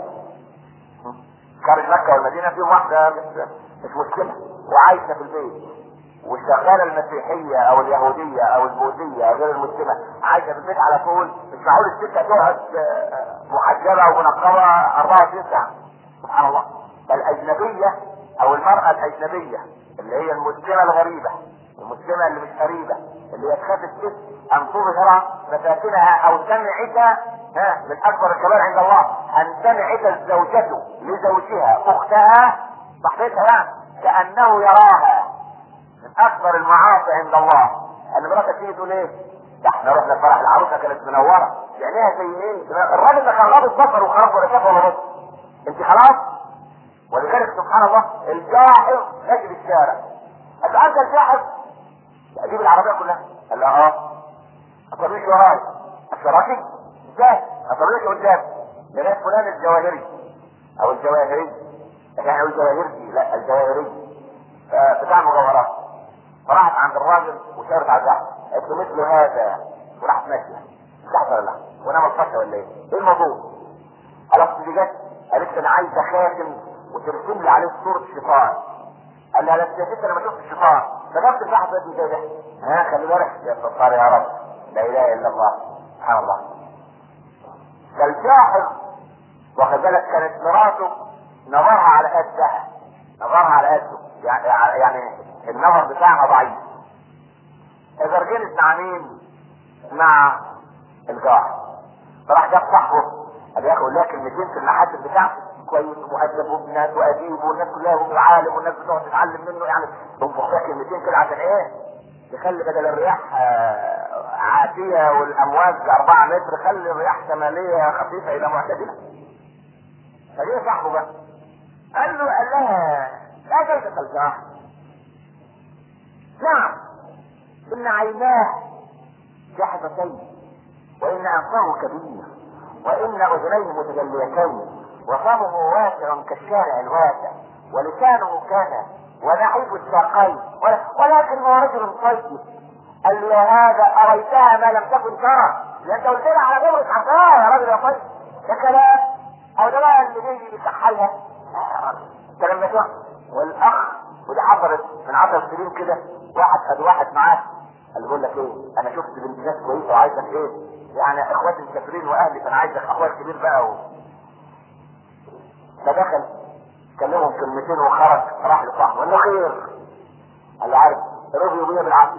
خارج مكة والمدينة فيهم واحدة مش, مش مسلمة وعايشة في البيت والشغالة المسيحية او اليهودية او البوذية او غير المسلمة عايشة في البيت على طول مش معقول الست تقعد محجبة ومنقبة 24 ساعة سبحان الله الاجنبية او المرأة الاجنبية اللي هي المسلمة الغريبة المسلمة اللي مش قريبة اللي هي تخاف الست ان تظهر مساكنها او تنعت ها من اكبر الكبائر عند الله ان تنعت الزوجة لزوجها اختها صاحبتها يعني كانه يراها من اكبر المعاصي عند الله ان مراتك تيجي تقول ايه ده احنا رحنا فرح العروسه كانت منوره عينيها زي ايه الراجل ده كان رابط بصر وخلاص ولا شاف ولا بص انت خلاص ولذلك سبحان الله الجاحظ ماشي في الشارع قال له انت الجاحظ اجيب العربيه كلها قال له اه اطريش وراي اشركي ازاي اطريش قدام لناس فلان الجواهري او الجواهري لكن احنا الجواهري لا الجواهري بتاع المجوهرات فراحت عند الراجل وشارت على الزحف قالت له مثل هذا وراحت ماشيه صح ولا لا؟ وانا ملطشه ولا ايه؟ ايه الموضوع؟ قالت دي جت قالت انا عايزه خاتم وترسم لي عليه صوره شيطان قال لها لا يا ست انا ما شفتش الشيطان فجبت الواحد زي زي ده ها خلي بالك يا ستار يا رب لا اله الا الله سبحان الله فالجاحظ واخد بالك كانت مراته نظرها على قدها نظرها على قده يعني يعني النظر بتاعها ضعيف اذا رجلت مع مين؟ مع الجاحظ فراح جاب صاحبه قال يا اخي قول لها كلمتين في المحاسن بتاعته كويس ومؤدب والناس واديب والناس كلها هم عالم والناس بتقعد تتعلم منه يعني تنفخ فيها كلمتين كده عشان ايه؟ تخلي بدل الرياح عاتيه والامواج 4 متر خلي الرياح شماليه خفيفه الى معتدله. فجه صاحبه بقى قال له قال لها لا كيف تلقاه؟ نعم ان عيناه جحفتين وان انفه كبير وان اذنيه متجليتين وفمه واسع كالشارع الواسع ولسانه كذا ونحيف الساقين ولكن هو رجل طيب قال له هذا اريتها ما لم تكن ترى لان قلت لها على غير عصاها يا راجل يا طيب ده كلام او ده بقى اللي بيجي يكحلها الكلام ده والاخ ودي حصلت من 10 سنين كده واحد خد واحد معاه قال بقول لك ايه انا شفت بنت ناس كويسه وعايزك ايه يعني اخواتي مسافرين واهلي فانا عايزك اخويا الكبير بقى و... فدخل كلمهم كلمتين وخرج راح لصاحبه قال له خير قال له عارف رضي بيا بالعافيه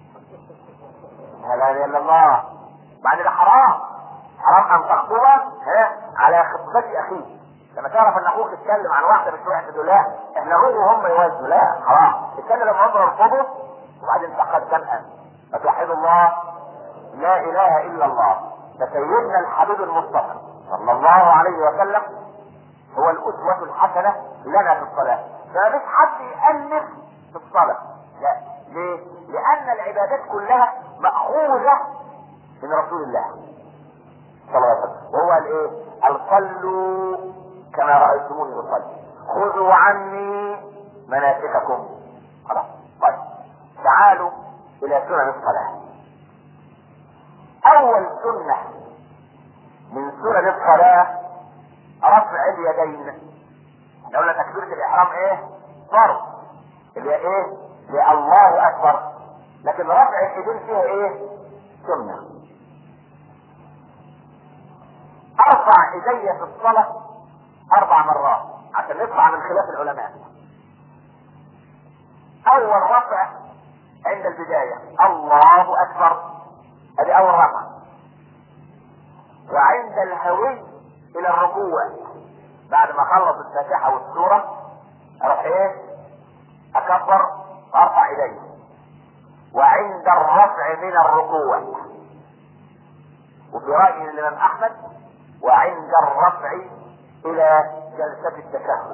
لا اله الا الله مع ان ده حرام حرام ان تخطب ها على خطبه اخيك لما تعرف ان اخوك اتكلم عن واحده مش واحد تقول لا احنا نروح وهم يوازنوا لا حرام اتكلم لما هم يرفضوا وبعدين تقد دمئا فتوحد الله لا اله الا الله فسيدنا الحبيب المصطفى صلى الله عليه وسلم هو الأسوة الحسنة لنا في الصلاة فمش حد يألف في الصلاة لا ليه؟ لأن العبادات كلها مأخوذة من رسول الله صلى الله عليه وسلم وهو قال ايه؟ قال صلوا كما رأيتموني أصلي خذوا عني مناسككم خلاص طيب تعالوا إلى سنن الصلاة أول سنة من سنن الصلاة رفع اليدين احنا قلنا تكبيرة الإحرام إيه؟ فرض اللي هي إيه؟ اللي هي الله أكبر لكن رفع اليدين فيها إيه؟ سنة أرفع إيدي في الصلاة أربع مرات عشان نطلع من خلاف العلماء أول رفع عند البداية الله أكبر هذه أول رفع وعند الهوي إلى الركوع بعد ما خلص الفاتحة والسورة أروح إيه؟ أكبر وأرفع إيدي وعند الرفع من الركوع وفي رأي الإمام أحمد وعند الرفع إلى جلسة التشهد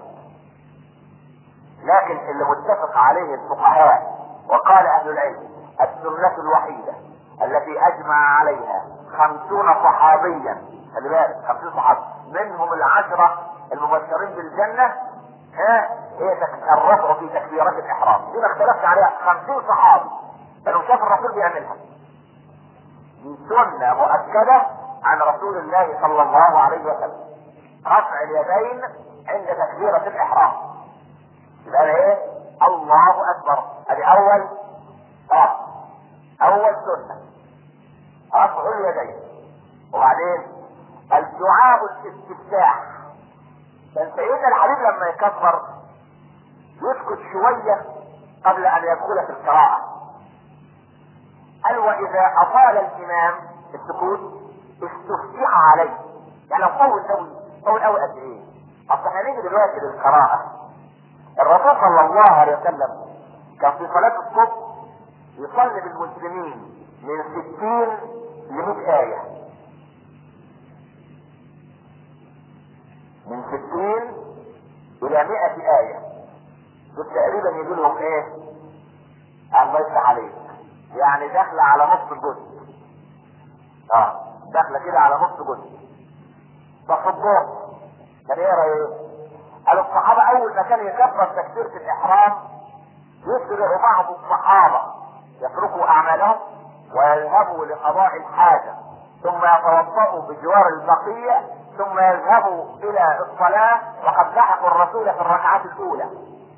لكن اللي متفق عليه الفقهاء وقال أهل العلم السنة الوحيدة التي أجمع عليها خمسون صحابيا خلي بالك خمسين صحابي منهم العشرة المبشرين بالجنة ها هي الرفع في تكبيرات الإحرام دي ما اختلفت عليها خمسين صحابي كانوا شاف الرسول بيعملها دي سنة مؤكدة عن رسول الله صلى الله عليه وسلم رفع اليدين عند تكبيرة الإحرام يبقى أنا إيه؟ الله أكبر هذه أول آه أول سنة رفع اليدين وبعدين الدعاء الاستفتاح كان سيدنا الحبيب لما يكبر يسكت شوية قبل أن يدخل في القراءة قال وإذا أطال الإمام السكوت استفتح عليه يعني لو طول قوي طول قوي قد إيه؟ أصل احنا نيجي دلوقتي للقراءة الرسول صلى الله عليه وسلم كان في صلاة الصبح يصلي بالمسلمين من ستين لمئة آية من ستين الى مئة آية دول تقريبا يقول لهم ايه الله يفتح عليك يعني داخلة على نص الجزء اه داخلة كده على نص جزء فصدوه كان يقرا ايه قالوا الصحابة اول ما كان يكبر تكبيرة الاحرام يسرع بعض الصحابة يتركوا اعمالهم ويذهبوا لقضاء الحاجة ثم يتوضأوا بجوار البقية ثم يذهبوا الى الصلاة وقد لحقوا الرسول في الركعات الاولى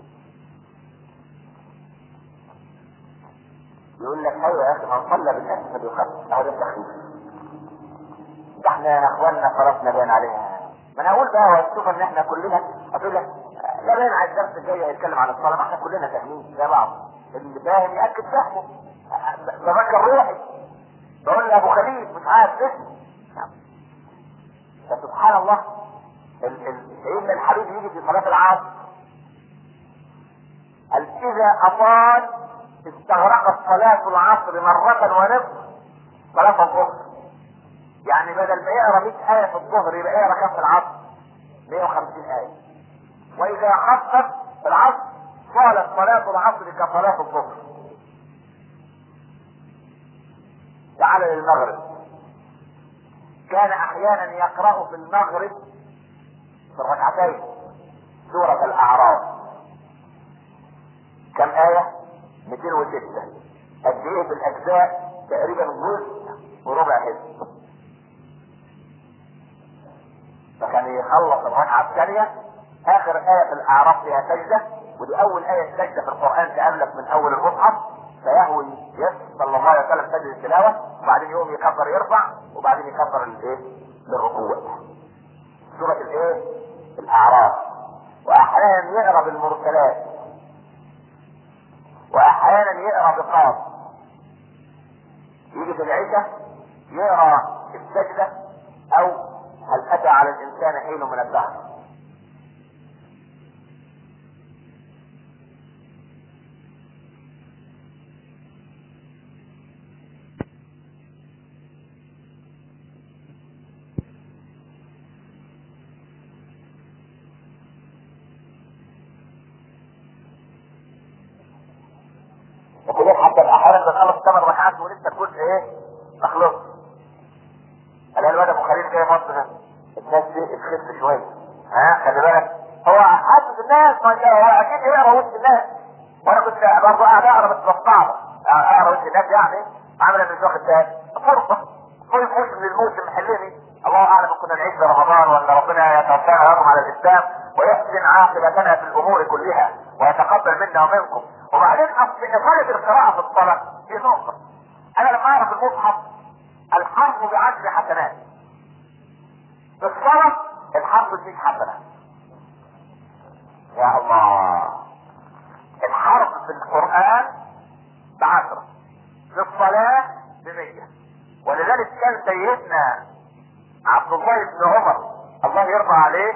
يقول لك ايوه يا اخي من صلى بالناس فليخف اهو ده التخفيف ده احنا يا اخواننا صلاتنا باين عليها ما انا اقول بقى واشوف ان احنا كلنا هتقول لك لا باين على الدرس الجاي هيتكلم عن الصلاه ما احنا كلنا فاهمين زي بعض اللي فاهم ياكد فهمه بذكر روحي بقول لابو خليل مش عارف اسمه فسبحان الله ال- ال- سيدنا الحبيب يجي في صلاه العصر قال اذا اطال استغرقت صلاة العصر مرة ونصف صلاة الظهر يعني بدل ما يقرا 100 آية في الظهر يبقى يقرا كام في العصر؟ 150 آية وإذا خفف في العصر صالت صلاة العصر كصلاة الظهر تعال للمغرب كان أحيانا يقرأ في المغرب في الركعتين سورة الأعراف كم آية؟ 206 قد ايه في الاجزاء تقريبا جزء وربع حزب فكان يخلص الركعه الثانيه اخر ايه في الاعراف فيها سجده ودي اول ايه سجده في القران تقابلك من اول المصحف فيهوي يس صلى الله عليه وسلم سجد التلاوه وبعدين يقوم يكبر يرفع وبعدين يكبر الايه للركوع سوره الايه الاعراف واحيانا يقرا بالمرسلات واحيانا يقرا بقاف يجي في العشاء يقرا السجده او هل اتى على الانسان حين من الدهر وكلين حتى احيانا بنخلص ثمان ركعات ولسه الجزء ايه؟ مخلوق. الاقي الواد ابو خليل جاي مصر الناس دي تخف شويه. ها خلي بالك هو حاسس الناس ما شاء الله هو اكيد يقرا وسط الناس. وانا كنت برضه قاعد اقرا بس بصعب اقرا وسط الناس يعني عامل انا مش واخد بالي. فرصه كل موسم للموسم حلمي الله اعلم كنا نعيش في رمضان ولا ربنا يتوفانا ويرحم على الاسلام ويحسن عاقبتنا في الامور كلها ويتقبل منا ومنكم وبعدين اصل اطاله القراءه في الصلاه دي نقطه انا لما اعرف المصحف الحرف بعشر حسنات في الصلاه الحرف ب حسنه يا الله الحرف في القران بعشره في الصلاه بمية ولذلك كان سيدنا عبد الله بن عمر الله يرضى عليه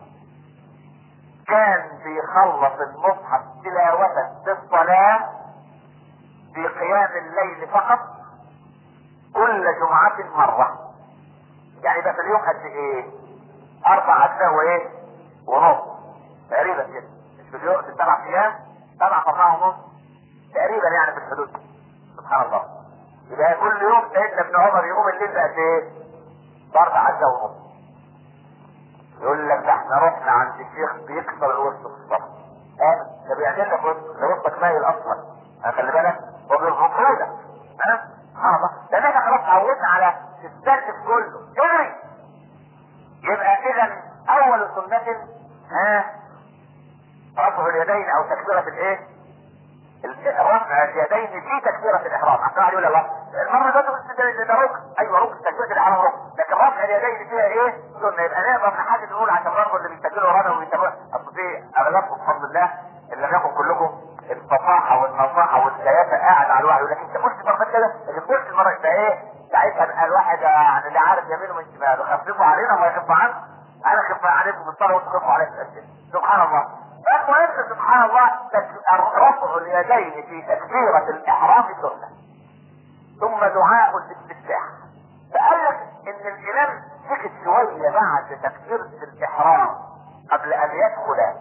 كان بيخلص المصحف تلاوة في الصلاة في قيام الليل فقط كل جمعة مرة يعني ده في اليوم قد ايه اربع اجزاء وايه ونص تقريبا كده مش في اليوم في سبع ايام سبع اربعة ونص تقريبا يعني في الحدود دي. سبحان الله يبقى كل يوم سيدنا ابن عمر يقوم الليل بقد ايه باربع اجزاء ونص يقول لك ده احنا رحنا عند الشيخ بيكسر الوسط في الصف اه ده بيعمل لك وسط ده وسطك مايل اصلا اه خلي بالك هو بيرفضه لك ها سبحان الله لان احنا خلاص اتعودنا على السلك كله اجري يبقى اذا اول سنة ها رفع اليدين او تكبيرة الايه؟ ال- رفع اليدين في تكبيرة الاحرام عشان واحد يقول الله المرة ده ده ده ركن ايوه ركن تكبيرة الاحرام ركن لكن رفع اليدين فيها ايه؟ سنة يبقى نقدر نحدد نقول عشان برضه اللي بيسجلوا ورانا وبيتابعوا اصل في اغلبكم بفضل الله ان لم يكن كلكم الفصاحة والنصاحة والسياسة قاعد على الواحد يقول لك انت قلت مرة كده لكن قلت المرة يبقى ايه؟ ساعتها بقى الواحد يعني اللي عارف يمينه من شماله خففوا علينا وما يخف عنه انا خف عليكم بالصلاة وانتم خفوا عليكم بالتسجيل سبحان الله فالمهم سبحان الله تك- رفع اليدين في تكبيرة الإحرام سنة ثم دعاء الاستفتاح فقال لك ان الامام سكت شوية بعد تكبيرة الإحرام قبل ان يدخل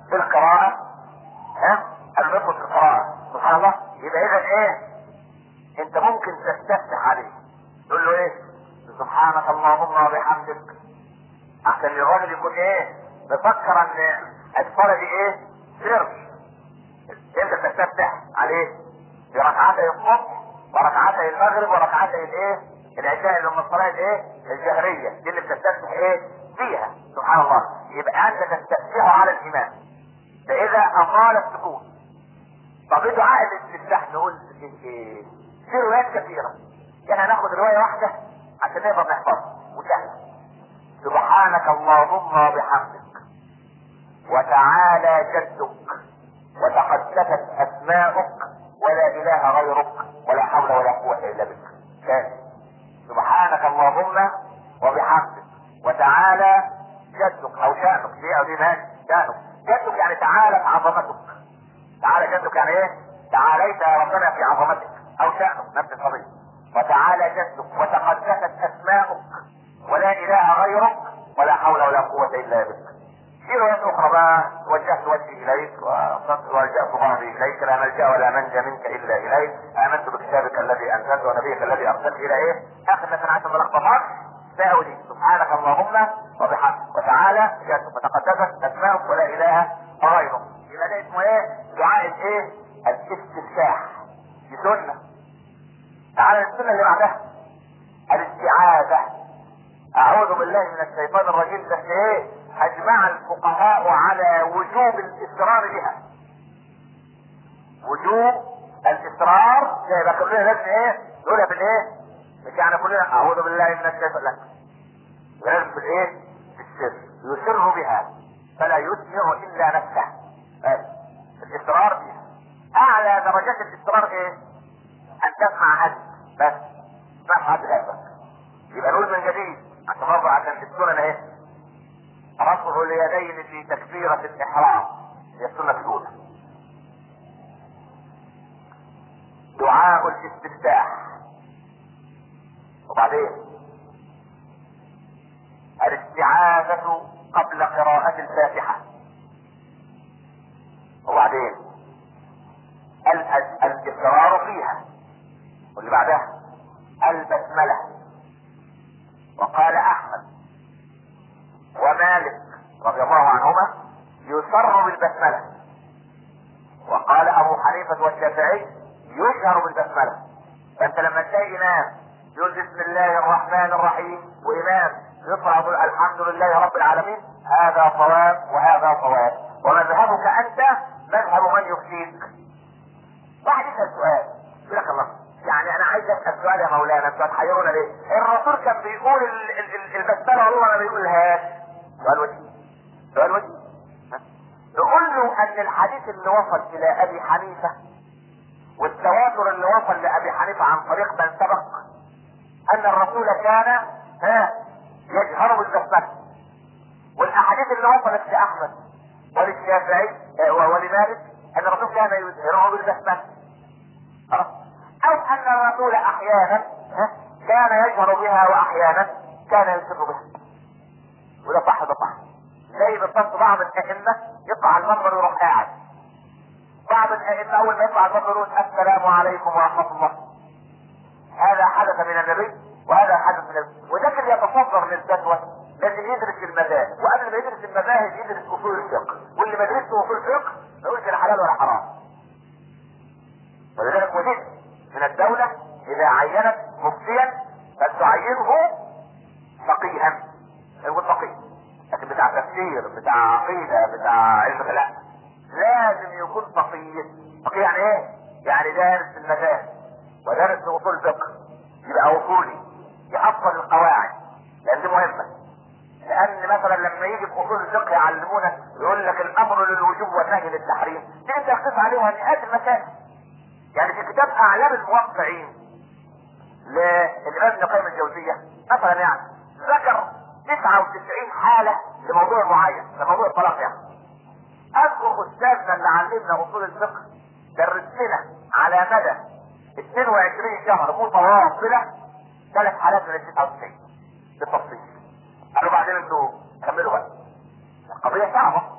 في القراءة ها الرفق في القراءة سبحان الله يبقى اذا ايه انت ممكن تستفتح عليه تقول له ايه سبحانك اللهم وبحمدك عشان الراجل يكون ايه بفكر ان الصلاة دي ايه سر انت تستفتح عليه في ركعتي الصبح وركعتي المغرب وركعتي الايه العشاء اللي هم الصلاة الايه الجهرية دي اللي بتستفتح ايه فيها سبحان الله يبقى انت تستفتح على الامام فاذا اطال السكوت طب ايه دعاء الاستفتاح نقول ايه في روايات كثيرة يعني هناخد رواية واحدة عشان نقدر نحفظها وسهلة سبحانك اللهم وبحمدك وتعالى جدك وتقدست اسماؤك ولا اله غيرك ولا حول ولا قوة الا بك ثاني سبحانك اللهم وبحمدك وتعالى جدك او شأنك دي او دي ماشي شأنك جدك يعني تعالى عظمتك تعالى جدك يعني ايه تعاليت يا ربنا في عظمتك او شأنك نفس القضية وتعالى جدك وتقدست اسماؤك ولا اله غيرك ولا حول ولا قوة الا بك في روايات اخرى بقى وجهت وجهي اليك ولجأت ظهري اليك لا ملجأ ولا منجا منك الا اليك امنت بكتابك الذي انزلت ونبيك الذي ارسلت الى ايه اخر مثلا عشان ملخبطات ساولي سبحانك اللهم وبحمدك وتعالى جدك وتقدست اسماؤك ولا اله غيرك يبقى ده اسمه ايه دعاء الايه الاستفتاح دي سنه تعالى السنه اللي بعدها الاستعاذه اعوذ بالله من الشيطان الرجيم بس ايه اجمع الفقهاء على وجوب الاصرار بها وجوب الاصرار يبقى كلنا لازم ايه نقولها بالايه مش يعني كلنا اعوذ بالله من الشيطان لا لازم بالايه بالسر يسر بها فلا يسمع الا نفسه بس الاصرار بها اعلى درجات الاصرار ايه ان تسمع حد بس تسمع حد غيرك يبقى نقول من جديد عشان برضه عشان السنن ايه رفع اليدين في تكبيرة الإحرام هي السنة الأولى دعاء الاستفتاح وبعدين الاستعاذة قبل قراءة الفاتحة وبعدين الإصرار فيها واللي بعدها البسملة وقال أحمد ومالك رضي الله عنهما يسر بالبسملة وقال ابو حنيفة والشافعي يجهر بالبسملة فانت لما تلاقي امام يقول بسم الله الرحمن الرحيم وامام يطلع يقول الحمد لله رب العالمين هذا صواب وهذا صواب ومذهبك انت مذهب من يفتيك واحد يسال سؤال يقول لك الله يعني انا عايز اسال سؤال يا مولانا انتوا هتحيرونا ليه؟ الرسول كان بيقول البسمله والله ما بيقولهاش سؤال وجه سؤال وجه نقول له ان الحديث اللي وصل الى ابي حنيفه والتواتر اللي وصل لابي حنيفه عن طريق من سبق ان الرسول كان ها يجهر بالبسمله والاحاديث اللي وصلت لاحمد وللشافعي ولمالك ان الرسول كان يجهره بالبسمله او ان الرسول احيانا كان يجهر بها واحيانا كان يسر بها وده صح ده صح زي بالظبط بعض الائمه يطلع على المنبر ويروح قاعد بعض الائمه اول ما يطلع على المنبر يقول السلام عليكم ورحمه الله هذا حدث من النبي وهذا حدث من النبي وده كان يتصدر للفتوى لازم يدرس المذاهب وقبل ما يدرس المذاهب يدرس اصول الفقه واللي ما درسش اصول الفقه ما يقولش لا حلال ولا حرام ولذلك وجدت من الدولة إذا عينت مفتيا فلتعينه فقيها يقول فقيه لكن بتاع تفسير بتاع عقيدة بتاع علم لا لازم يكون فقيه فقيه يعني ايه؟ يعني دارس المذاهب ودارس اصول الفقه يبقى اصولي يحفظ القواعد لان دي مهمة لان مثلا لما يجي في اصول الفقه يعلمونا يقول لك الامر للوجوب والنهي للتحريم تيجي تخصص عليهم مئات المسائل يعني في كتاب اعلام الموقعين للامام ابن قيم الجوزية مثلا يعني ذكر 99 حالة لموضوع معين لموضوع الطلاق يعني اذكر استاذنا اللي علمنا اصول الفقه درس لنا على مدى 22 شهر متواصلة ثلاث حالات من ال 99 بالتفصيل قالوا بعدين انتوا كملوا بقى القضية صعبة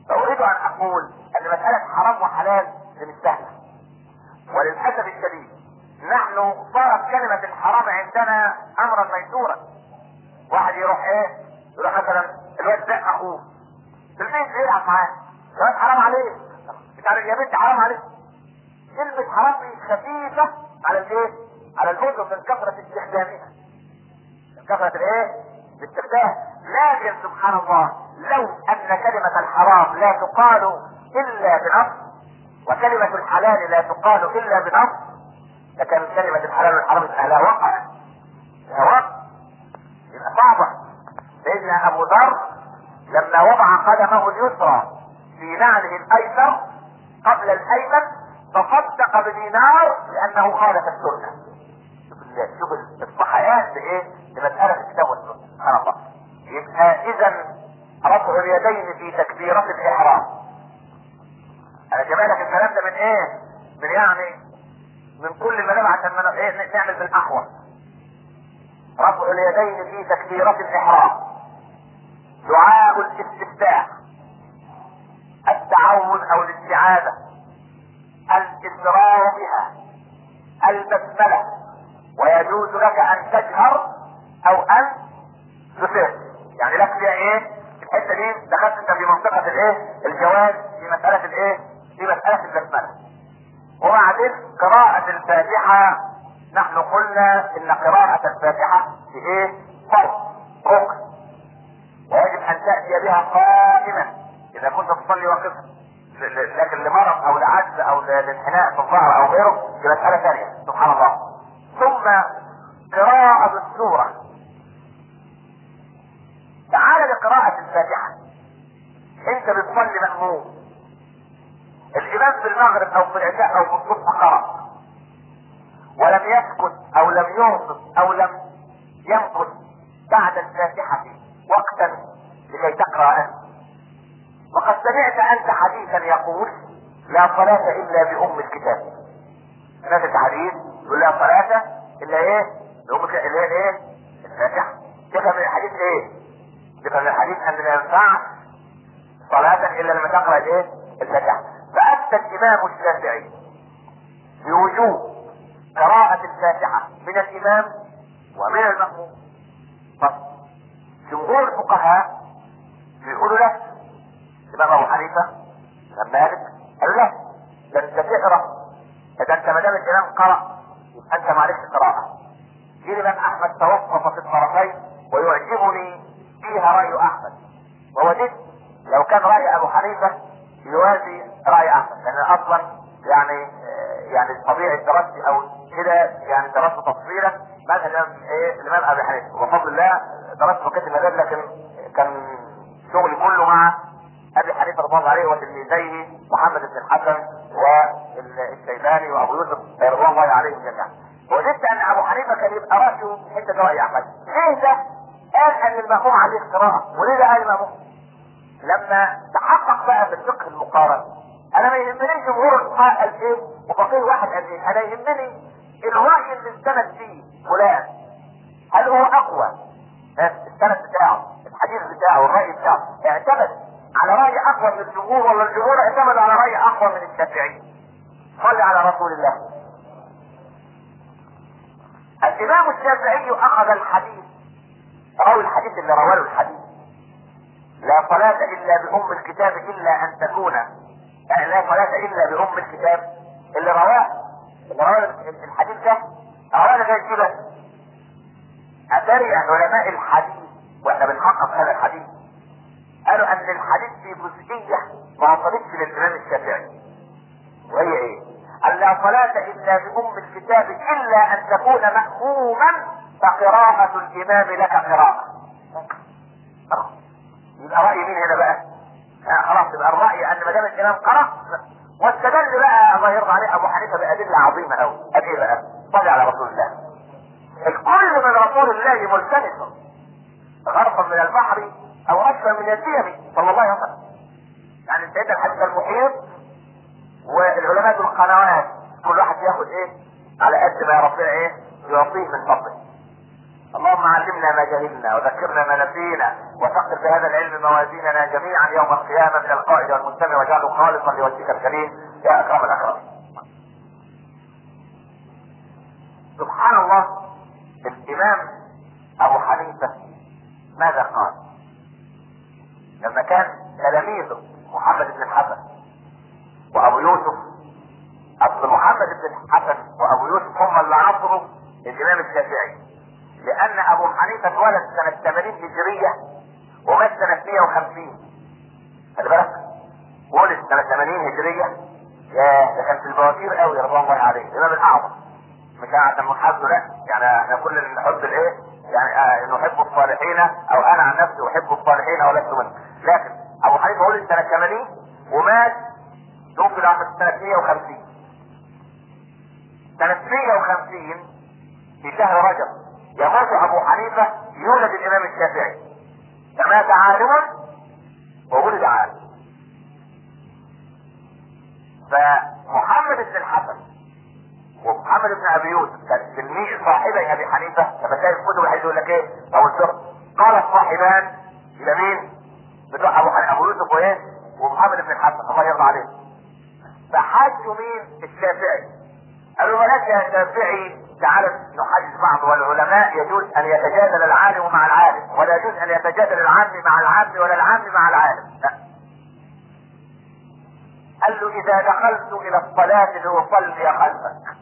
فاريد ان اقول ان مسألة حرام وحلال دي مش سهلة وللاسف الشديد نحن صارت كلمة الحرام عندنا امرا ميسورا واحد يروح ايه يروح مثلا الواد ده اخوه في البيت يلعب معاه الواد حرام عليه مش عارف يا بنت حرام عليه كلمة حرام دي خفيفة على الايه على الاذن من كثرة استخدامها من كثرة الايه الاستخدام لكن سبحان الله لو ان كلمة الحرام لا تقال الا بنص وكلمة الحلال لا تقال الا بنص لكان كلمة الحلال والحرام لها وقع لها وقع يبقى صعبة سيدنا ابو ذر لما وضع قدمه اليسرى في نعله الايسر قبل الايمن تصدق بدينار لانه خالف السنه شوف ال- شوف الصحيات بايه بمساله الكتاب والسنه سبحان الله يبقى اذا رفع اليدين في تكبيره الاحرام انا جايب لك الكلام ده من ايه من يعني من كل ما نبعث عشان ما ن- ايه نعمل بالاحوط رفع اليدين في تكبيره الاحرام دعاء الاستفتاح التعوذ او الاستعاذه الاسرار بها البسمله ويجوز لك ان تجهر او ان تسر يعني لك فيها ايه الحته دي دخلت انت في منطقه الايه الجواز في مساله الايه في مساله البسمله وبعدين قراءة الفاتحة نحن قلنا ان قراءة الفاتحة في ايه فرض ركن ويجب ان تأتي بها قائما اذا كنت تصلي واقفا ل- ل- لكن لمرض او لعجز او ل- لانحناء في الظهر او غيره دي مسألة ثانية سبحان الله ثم قراءة السورة تعال لقراءة الفاتحة انت بتصلي مأموم الامام في المغرب او في العشاء او في الصبح قرأ ولم يسكت او لم ينصت او لم يمكث بعد الفاتحة وقتا لكي تقرأ انت وقد سمعت انت حديثا يقول لا صلاة الا بام الكتاب سمعت الحديث يقول لا صلاة الا ايه بام الكتاب اللي هي ايه الفاتحة تفهم من الحديث ايه تفهم من الحديث ان لا ينفع صلاة الا لما تقرأ ايه الفاتحة فافتى الامام الشافعي بوجوب قراءة الفاتحة من الامام ومن المأموم طب جمهور الفقهاء بيقولوا لا الامام ابو حنيفه الامام مالك قال لا ده انت تقرا ده انت ما دام الامام قرا يبقى انت ما عليكش قراءه جه الامام احمد توقف في الطرفين ويعجبني فيها راي احمد ووجدت لو كان راي ابو حنيفه يوازي راي احمد لان اصلا يعني آه، يعني طبيعه دراستي او كده يعني درست تفصيلا ماذا الامام ايه الامام ابي حنيفه وبفضل الله درست فقيه المذهب لكن كان شغلي كله مع ابي حنيفه رضي الله عليه وتلميذيه محمد بن الحسن والشيباني وابو يوسف رضوان الله عليهم جميعا. وجدت ان ابو حنيفه كان يبقى رايه حته راي احمد. ايه ده؟ قال ان المأموم عليه قراءه، وليه ده قال المأموم؟ لما تحقق بقى في الفقه المقارن انا ما يهمنيش جمهور الفقهاء قال ايه وفقيه واحد قال ايه انا يهمني الراي اللي استند فيه فلان هل هو اقوى ها، السند بتاعه الحديث بتاعه الراي بتاعه اعتمد على راي اقوى من الجمهور ولا الجمهور اعتمد على راي اقوى من الشافعي صل على رسول الله الامام الشافعي اخذ الحديث راوي الحديث اللي رواه له الحديث لا صلاة إلا بأم الكتاب إلا أن تكون يعني لا صلاة إلا بأم الكتاب اللي رواه اللي رواه الحديث ده رواه ده كده أثري علماء الحديث وإحنا بنحقق هذا الحديث قالوا أن الحديث في جزئية ما وصلتش للإمام الشافعي وهي إيه؟ أن لا صلاة إلا بأم الكتاب إلا أن تكون مأموما فقراءة الإمام لك قراءة. خلاص. يبقى رأي مين هنا بقى؟ آه خلاص يبقى الرأي أن ما دام الإمام قرأ واستدل بقى الله يرضى عليه أبو حنيفة بأدلة عظيمة أوي. أدي إيه بقى؟ صلي على رسول الله. الكل من رسول الله ملتمس غرفا من البحر أو أكثر من الديم صلى الله عليه وسلم. يعني سيدنا الحديث المحيط والعلماء دول قنوات كل واحد ياخد ايه على قد ما ربنا ايه يعطيه من فضله اللهم علمنا ما جهلنا وذكرنا ما نسينا وثقل بهذا العلم موازيننا جميعا يوم القيامة من القائد والمستمع واجعله خالصا لوجهك الكريم يا أكرم الأكرمين سبحان الله الإمام أبو حنيفة ماذا قال؟ لما كان تلاميذه محمد بن الحسن وأبو يوسف أصل محمد بن الحسن وأبو يوسف هم اللي عصروا الإمام الشافعي لأن أبو حنيفة اتولد سنة 80 هجرية ومات سنة 150 خلي بالك ولد سنة 80 هجرية يا ده كان في البواتير قوي رضوان الله عليه الإمام الأعظم مش عشان محاسبه لا يعني احنا كل اللي نحب الايه يعني آه نحب الصالحين او انا عن نفسي احب الصالحين ولست منهم لكن ابو حنيفه ولد سنه 80 ومات توفي في سنه 150 سنه 150 في شهر رجب يموت ابو حنيفه يولد الامام الشافعي فمات عالما وولد عالم فمحمد بن الحسن ومحمد بن ابي يوسف كان تلميذ صاحبي ابي حنيفه لما كان الكتب الحديث يقول لك ايه او الفقه قال الصاحبان الى مين؟ بتوع ابو حنيفه ابو يوسف وايه؟ ومحمد بن الحسن الله يرضى عليه فحجوا مين؟ الشافعي قالوا بلاش يا شافعي تعالى نحدث بعض والعلماء يجوز ان يتجادل العالم مع العالم ولا يجوز ان يتجادل العام مع العام ولا العام مع العالم لا قال له اذا دخلت الى الصلاة لاصلي خلفك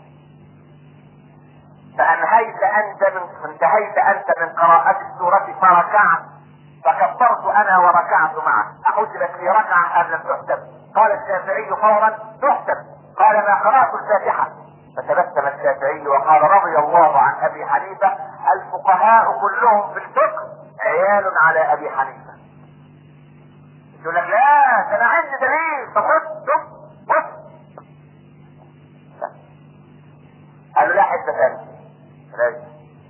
فانهيت انت من انتهيت انت من قراءة السورة فركعت فكبرت انا وركعت معك احسبت في ركعة ام لم تحسب قال الشافعي فورا تحسب قال ما قرأت الفاتحة فتبسم الشافعي وقال رضي الله عن ابي حنيفة الفقهاء كلهم في الفقه عيال على ابي حنيفة يقول لك لا ده انا عندي دليل فخد بص قال له لا حته ثانيه لازم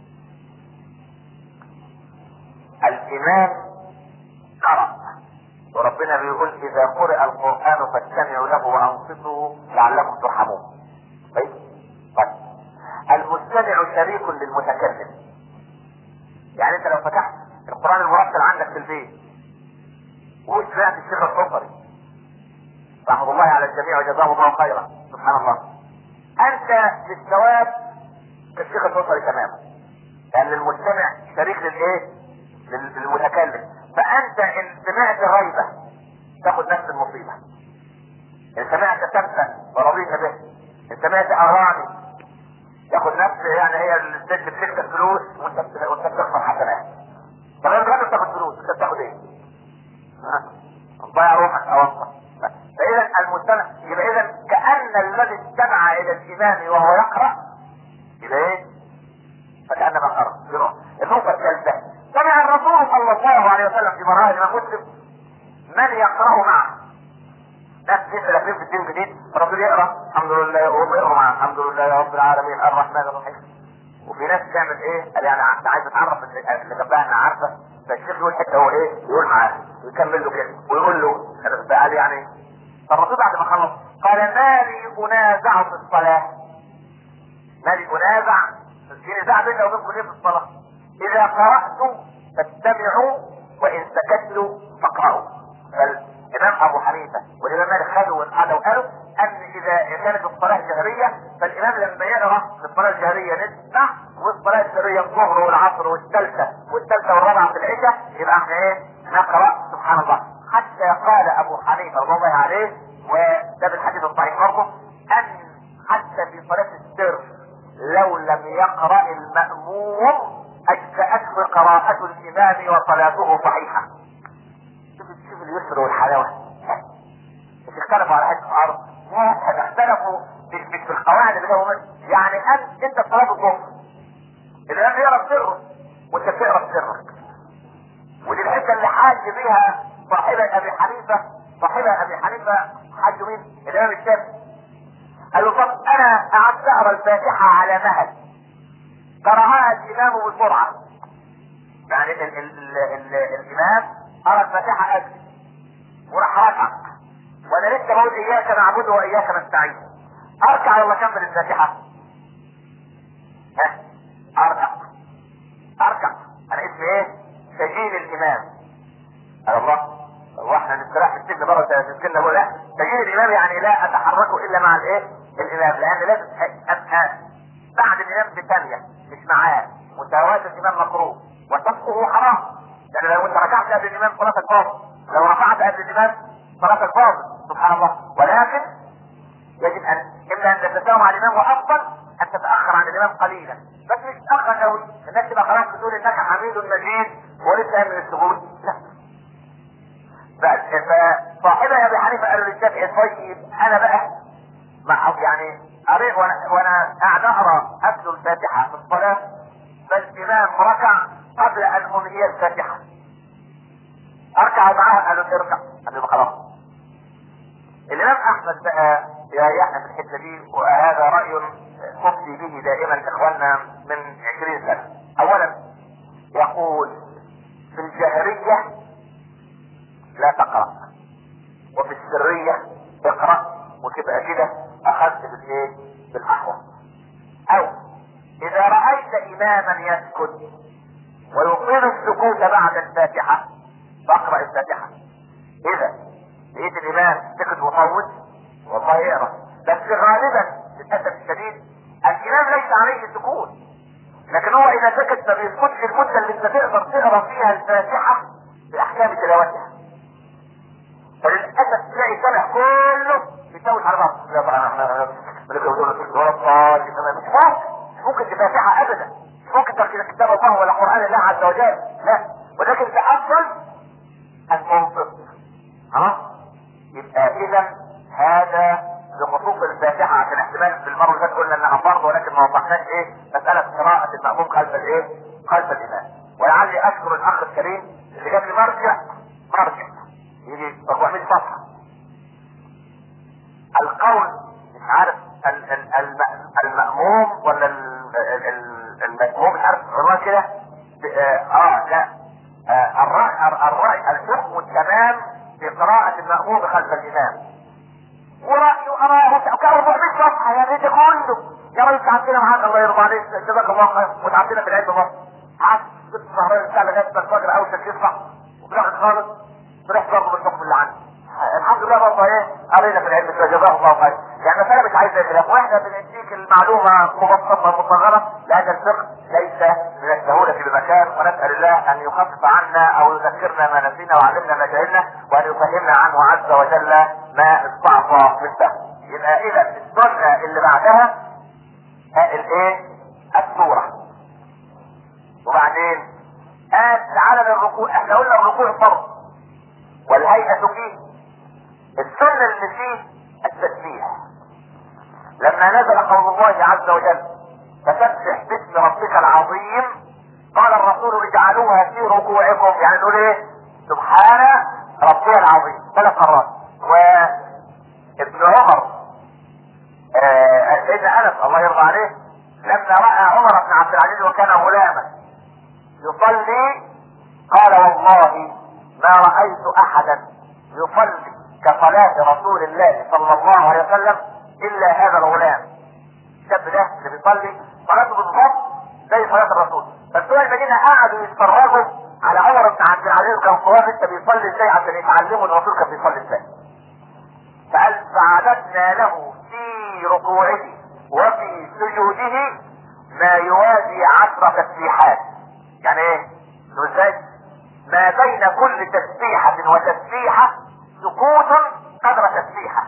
الامام قرأ وربنا بيقول اذا قرئ القرآن فاستمعوا له وانصتوا لعلكم ترحمون طيب طيب المستمع شريك للمتكلم يعني انت لو فتحت القرآن المرتل عندك في البيت وسمعت الشيخ الحفري رحمه الله على الجميع وجزاه الله خيرا سبحان الله انت بالثواب كالشيخ الحفري تماما لان المستمع شريك للايه لل- للمتكلم فانت ان سمعت غيبة تاخد نفس المصيبة ان سمعت سبة ورضيت به ان سمعت اغاني تاخد نفس يعني هي الست بتكسب فلوس وانت بت- وانت بتخسر حسنات طب انت غير بتاخد فلوس انت بتاخد ايه؟ ضيع روحك او انت فاذا المستمع يبقى اذا كان الذي استمع الى الامام وهو يقرا يبقى ايه؟ فكانما قرا يروح. النقطه الثالثه سمع الرسول صلى الله عليه وسلم في مراهج ما مسلم من يقرا معه ناس لسه داخلين في الدين جديد الرسول يقرا الحمد لله وهم يقروا معاه الحمد لله رب العالمين الرحمن الرحيم وفي ناس تعمل ايه؟ قال يعني انت عايز تعرف اللي اللي جنبها انها عارفه فالشيخ يقول حته هو ايه؟ يقول معاه ويكمل له كده ويقول له قال يعني فالرسول بعد ما خلص قال ما لي انازع في الصلاه ما لي انازع في نزاع بيننا وبينكم ايه في الصلاه؟ اذا قرات فاستمعوا وان سكتوا فاقرأوا فالامام ابو حنيفه والامام مالك خدوا وانقادوا وقالوا ان اذا كانت الصلاه جهريه فالامام لما يقرا في الصلاه الجهريه نسمع والصلاه السريه الظهر والعصر والثالثه والثالثه والرابعه في العشاء يبقى احنا ايه؟ نقرا سبحان الله حتى قال ابو حنيفه رضي الله عليه وده بالحديث الصحيح برضه ان حتى في صلاه السر لو لم يقرا الماموم اجزاته قراءه الامام وصلاته صحيحه شوف شوف اليسر والحلاوه مش اختلفوا على حته الارض لا اختلفوا في, في, في القواعد اللي جابوا منها يعني انت انت في صلاه الظهر الامام يقرا سره وانت بتقرا سرك ودي الحته اللي حاج بيها صاحبة ابي حنيفه صاحبة ابي حنيفه حاج مين؟ الامام الشافعي قال له طب انا قعدت اقرا الفاتحه على مهل قراها الامام بسرعه يعني ال ال ال ال الامام قرا الفاتحه اجل وراح ركع وانا لسه بقول اياك نعبد واياك نستعين اركع ولا اكمل الفاتحه؟ ها اركع اركع انا اسمي ايه؟ سجين الامام اصل بره تسكننا بقول لا تجيب الامام يعني لا اتحرك الا مع الايه الامام لان لازم ابقى بعد الامام بثانيه مش معاه مساواة الامام مكروه وسبقه حرام يعني لو انت ركعت قبل الامام صلاتك باطل لو رفعت قبل الامام صلاتك باطل سبحان الله ولكن يجب ان اما ان تتساوى مع الامام وافضل ان تتاخر عن الامام قليلا بس مش تتاخر قوي الناس تبقى خلاص بتقول انك حميد مجيد ولسه من السجود لا فصاحبها ابي حنيفه قالوا للشافعي طيب انا بقى مع يعني قريت وانا وانا قاعد اقرا اتلو الفاتحه في الصلاه فالامام ركع قبل ان انهي الفاتحه اركع معاه قالوا اركع قالوا خلاص الامام احمد بقى يريحنا في الحته دي وهذا راي نفتي به دائما اخواننا من عشرين سنه اولا يقول في الجهريه لا تقرا وفي السريه اقرا وتبقى كده اخذت بالايه بالاحوط او اذا رايت اماما يسكت ويطيل السكوت بعد الفاتحه فاقرا الفاتحه اذا لقيت الامام سكت وطول والله اقرا بس غالبا للاسف الشديد الامام ليس عليه سكوت لكن هو اذا سكت ما بيسكتش المده اللي انت تقدر تقرا فيها الفاتحه باحكام تلاوتها فللاسف تلاقي سنه كله بيتوش على بعض لا طبعا ملك يقول ولا الضال مش ممكن مش ممكن تفاتحها ابدا مش ممكن تقرا كتاب الله ولا قران الله عز وجل لا ولكن الافضل ان تنصت خلاص يبقى اذا هذا بخصوص الفاتحه عشان احتمال في المره اللي فاتت قلنا انها فرض ولكن ما وضحناش ايه مساله قراءه الماموم خلف الايه؟ خلف الامام ولعلي اشكر الاخ الكريم اللي جاب لي مرجع مرجع يجي 400 صفحه القول مش عارف ال- ال- الم- المأموم ولا ال- ال- ال- المسموم مش عارف والله كده ب- اه آه، لا آه، الرأي الرأي الحكم التمام في قراءة المأموم خلف الإمام ورأي وأراه كان 400 صفحة يا ريت كله يا ريت تعبتنا معاك الله يرضى عليك جزاك الله خير وتعبتنا في العلم برضه قعدت ست سهرين الساعة لغاية ما الفجر أو يصحى وفي الآخر خالص فرحت برضه بالحكم اللي عندي الحمد لله برضه ايه قرينا في العلم فجزاه الله خير يعني مسألة مش عايزة كلام واحنا بنديك المعلومة مبسطة مصغرة لأن الفقه ليس من السهولة بمكان ونسأل الله أن يخفف عنا أو يذكرنا ما نسينا وعلمنا ما جهلنا وأن يفهمنا عنه عز وجل ما استعصى من فهم يبقى إذا السنة اللي بعدها ها الايه؟ السورة وبعدين قال تعالى للركوع احنا قلنا الركوع فرض والهيئة فيه السنة اللي فيه التسبيح لما نزل قول الله عز وجل فسبح باسم ربك العظيم قال الرسول اجعلوها في ركوعكم يعني نقول ايه سبحان ربي العظيم ثلاث مرات وابن عمر آه، سيدنا انس الله يرضى عليه لما راى عمر بن عبد العزيز وكان غلاما يصلي قال والله ما رايت احدا يصلي كصلاة رسول الله صلى الله عليه وسلم الا هذا الغلام الشاب ده اللي بيصلي صلاته بالضبط زي صلاة الرسول فبتوع المدينة قعدوا يتفرجوا على عمر بن عبد العزيز كان صواب انت بيصلي ازاي عشان يتعلموا الرسول كان بيصلي ازاي فقال فعددنا له في ركوعه وفي سجوده ما يوازي عشر تسبيحات يعني ايه؟ شو ازاي؟ ما بين كل تسبيحة وتسبيحة سكوت قدر تسبيحة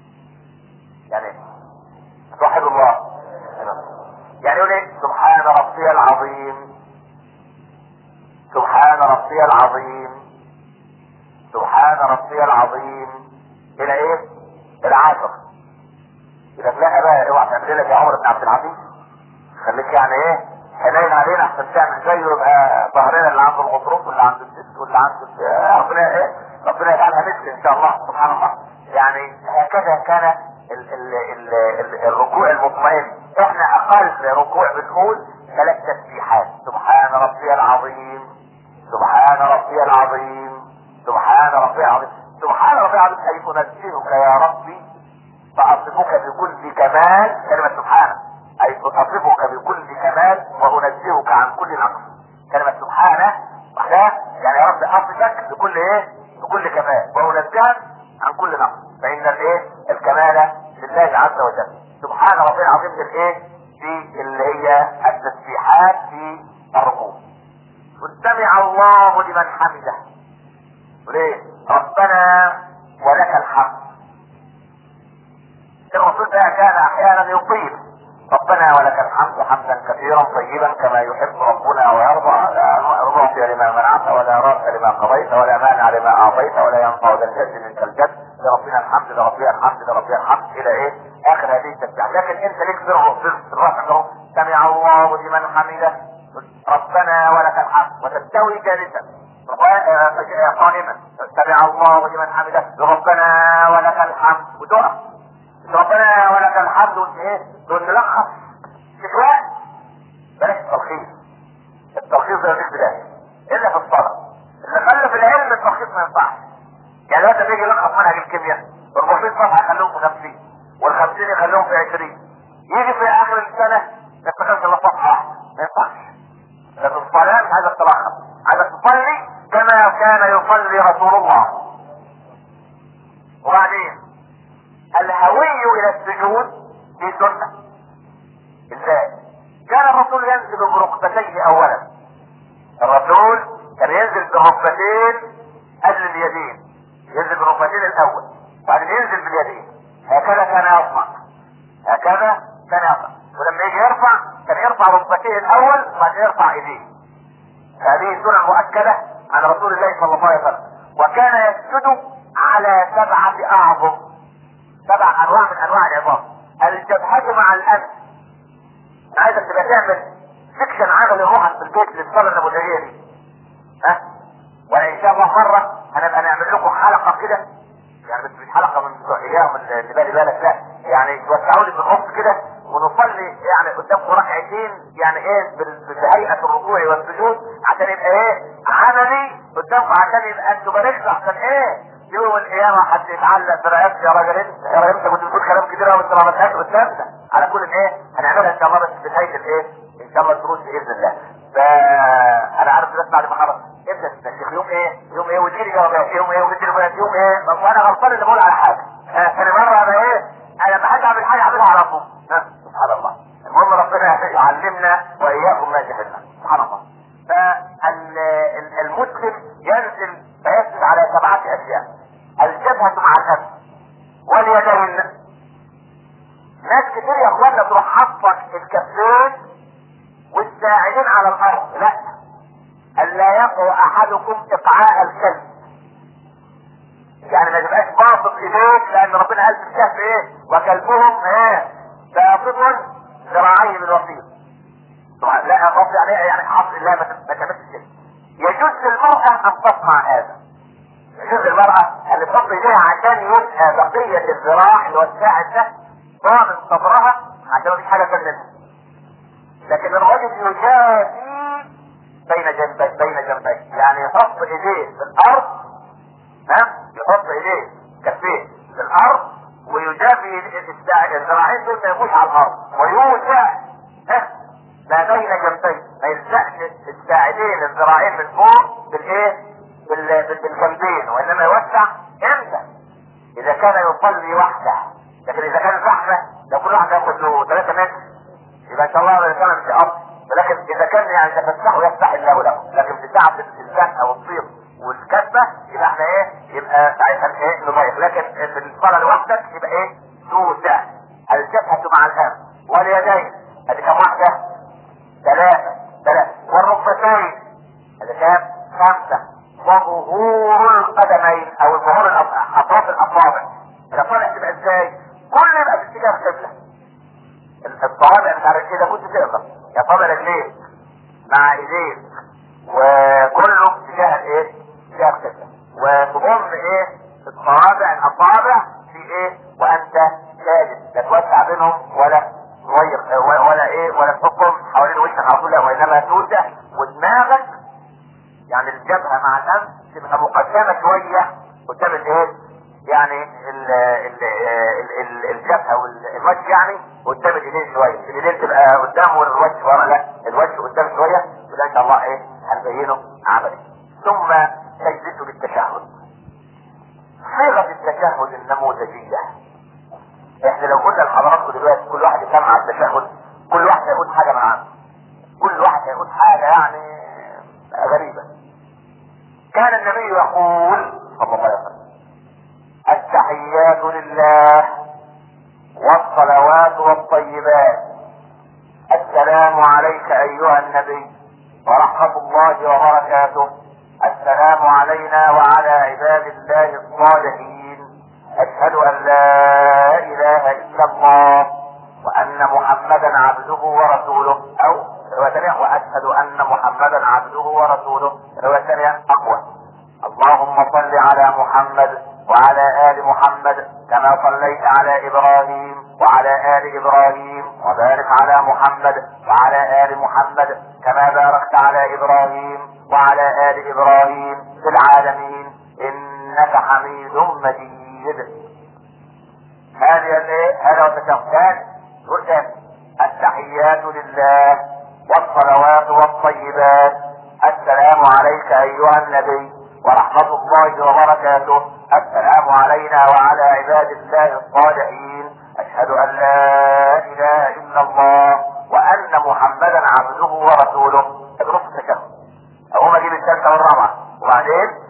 يعني ايه؟ توحد الله يعني يقول ايه سبحان ربي العظيم سبحان ربي العظيم سبحان ربي العظيم الى ايه الى عشر اذا تلاقى بقى اوعى تعمل لك يا عمر بن عبد العزيز خليك يعني ايه حنين علينا احسن تعمل زيه يبقى ظهرنا اللي عنده الغضروف واللي عنده الست واللي عنده الس- ربنا ايه ربنا يجعلها مثل ان شاء الله سبحان الله يعني هكذا كان ال ال ال ال الركوع المطمئن احنا اقل ركوع بنقول ثلاث تسبيحات سبحان ربي العظيم سبحان ربي العظيم سبحان ربي العظيم سبحان ربي العظيم اي انزهك يا ربي فاصفك بكل كمال كلمة سبحانه اي اصفك بكل كمال وانزهك عن كل نقص كلمة سبحانه وحدها يعني يا رب اصفك بكل ايه بكل كمال وانزهك لله عز وجل سبحان ربي العظيم في الايه في اللي هي التسبيحات في الركوع سمع الله لمن حمده وليه ربنا ولك الحمد الرسول ده كان احيانا يطيل ربنا ولك الحمد حمدا كثيرا طيبا كما يحب ربنا ويرضى ارضى لما منعت ولا راد لما قضيت ولا مانع لما اعطيت ولا ينفع ذا الجد منك الجد لربنا الحمد لربنا الحمد لربنا الحمد الى ايه اخر هذه التسبيح لكن انت ليك سر سر سمع الله لمن حمده ربنا ولك الحمد وتستوي جالسا قائما سمع الله لمن حمده ربنا ولك الحمد وتقف ربنا ولك الحمد ايه دول نلخص شكوى بلاش التلخيص التلخيص ده مفيش بدايه الا في الصلاه اللي خلى في العلم التلخيص ما ينفعش يعني لو انت بيجي يلخص منهج الكيمياء ال 400 صفحه يخلوهم في 50 وال 50 يخلوهم في 20 يجي في اخر السنه ما يستخدمش الا صفحه واحده ما ينفعش لكن الصلاه مش عايزك تلخص عايزك تصلي كما كان يصلي رسول الله وبعدين الهوي الى السجود في سنة ازاي كان الرسول ينزل بركبتيه اولا الرسول كان ينزل بركبتين قبل اليدين ينزل بركبتين الاول بعدين ينزل باليدين هكذا كان يصنع هكذا كان يصنع ولما يجي يرفع كان يرفع ركبتيه الاول وبعدين يرفع ايديه هذه سنة مؤكدة عن رسول الله صلى الله عليه وسلم وكان يسجد على سبعة اعظم سبع انواع من انواع العظام الجبهة مع الانف عايزك تبقى تعمل سكشن عمل روحك في البيت للصلاة النموذجية دي ها وان شاء الله مرة هنبقى نعمل لكم حلقة كده يعني بس مش حلقة من بتوع اياهم اللي بالي بالك لا يعني توسعوا لي في النص كده ونصلي يعني قدامكم ركعتين يعني ايه بهيئة الركوع والسجود عشان يبقى ايه عملي قدامكم عشان يبقى انتوا باركتوا عشان ايه يوم القيامة حد يتعلق برقبتي يا راجل انت يا راجل انت كنت بتقول كلام كتير قوي انت ما عملتهاش قدامنا على كل ايه هنعملها ان شاء الله بس في نهاية الايه ان شاء الله الدروس باذن الله فانا عارف بس بعد ما خلص ابدا الشيخ يوم ايه يوم ايه واديني جوابات يوم ايه واديني جوابات يوم ايه وانا غلطان اللي بقول على حاجه ثاني مره انا ايه انا لما حد اعمل حاجه اعملها على طول سبحان الله المهم ربنا يعلمنا واياكم ما جهلنا سبحان الله فالمسلم ينزل فيسجد على سبعة اشياء الجبهة مع الأنف واليدين ناس كتير يا اخوانا تروح حاطة الكفين والساعدين على الارض لا الا يقع احدكم اقعاء الكلب يعني ما تبقاش باصص ايديك لان ربنا قال في الكهف ايه وكلبهم ايه باسط ذراعيه بالوسيط لا قصدي يعني يعني حط الله ما تعملش كده يجوز للمرأة ان تصنع هذا يجوز المرأة اللي تحط ايديها عشان يبقى بقية الذراع اللي هو الساعد ده ضامن صدرها عشان مفيش حاجة تنزلها لكن الرجل يجافي بين جنبي بين جنبي يعني يحط ايديه في الارض ها يحط ايديه كفيه في الارض ويجافي الذراعين دول ما يبقوش على الارض ويوسع ها ما بين جنبي ما يلزقش الساعدين الذراعين من فوق بالايه بالجنبين وانما يوسع امتى اذا كان يصلي وحده لكن اذا كان زحمه لو كل واحد ياخد له 3 متر يبقى ان شاء الله الانسان مش اب ولكن اذا كان يعني تفتحه يفتح الله له لكن بتاع الزنقه والطيب والكتبه يبقى احنا ايه يبقى ساعتها ايه نضيف لكن في الصلاه لوحدك يبقى ايه توسع الجبهه مع الانف واليدين ادي كم واحده ثلاثه ثلاثه والركبتين ادي كام خمسه وظهور القدمين او ظهور اطراف الاصابع الاصابع تبقى ازاي كل يبقى في اتجاه القبله الصوابع بتاع كده كنت تقدر يا صابع رجليك مع ايديك وكله اتجاه الايه اتجاه القبله وتضم ايه الصوابع الاصابع في ايه وانت ساجد لا توسع بينهم ولا تغير ولا ايه ولا تحكم حوالين وشك على طول لا وانما توسع ودماغك يعني الجبهة مع الأنف تبقى مقدمة شوية قدام الايه؟ يعني ال ال ال ال الجبهة والوجه يعني قدام الايدين شوية، الايدين تبقى قدام والوجه ورا لا، الوجه قدام شوية وده ان شاء الله ايه؟ هنبينه عملي. ثم تجلس للتشهد. صيغة التشهد النموذجية. احنا لو قلنا لحضراتكم دلوقتي كل واحد يسمع على التشهد كل واحد هيقول حاجه من عنده كل واحد هيقول حاجه يعني غريبه كان النبي يقول صلى الله عليه وسلم التحيات لله والصلوات والطيبات السلام عليك ايها النبي ورحمة الله وبركاته السلام علينا وعلى عباد الله الصالحين اشهد ان لا اله الا الله وان محمدا عبده ورسوله او رواية ثانية واشهد ان محمدا عبده ورسوله رواية ثانية اقوى اللهم صل على محمد وعلى ال محمد كما صليت على ابراهيم وعلى ال ابراهيم وبارك على محمد وعلى ال محمد كما باركت على ابراهيم وعلى ال ابراهيم في العالمين انك حميد مجيد هذه الايه هذا هو التشهد يقول التحيات لله والصلوات والطيبات السلام عليك ايها النبي ورحمة الله وبركاته السلام علينا وعلى عباد الله الصالحين اشهد ان لا اله الا الله وان محمدا عبده ورسوله ادرس التشهد اقوم اجيب الثالثه والرابعه وبعدين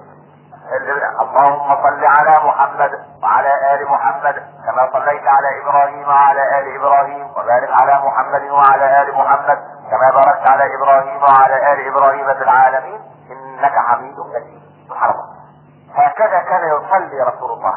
اللهم صل على محمد وعلى ال محمد كما صليت على ابراهيم وعلى ال ابراهيم وبارك على محمد وعلى ال محمد كما باركت على ابراهيم وعلى ال ابراهيم في العالمين انك حميد مجيد سبحان الله هكذا كان يصلي رسول الله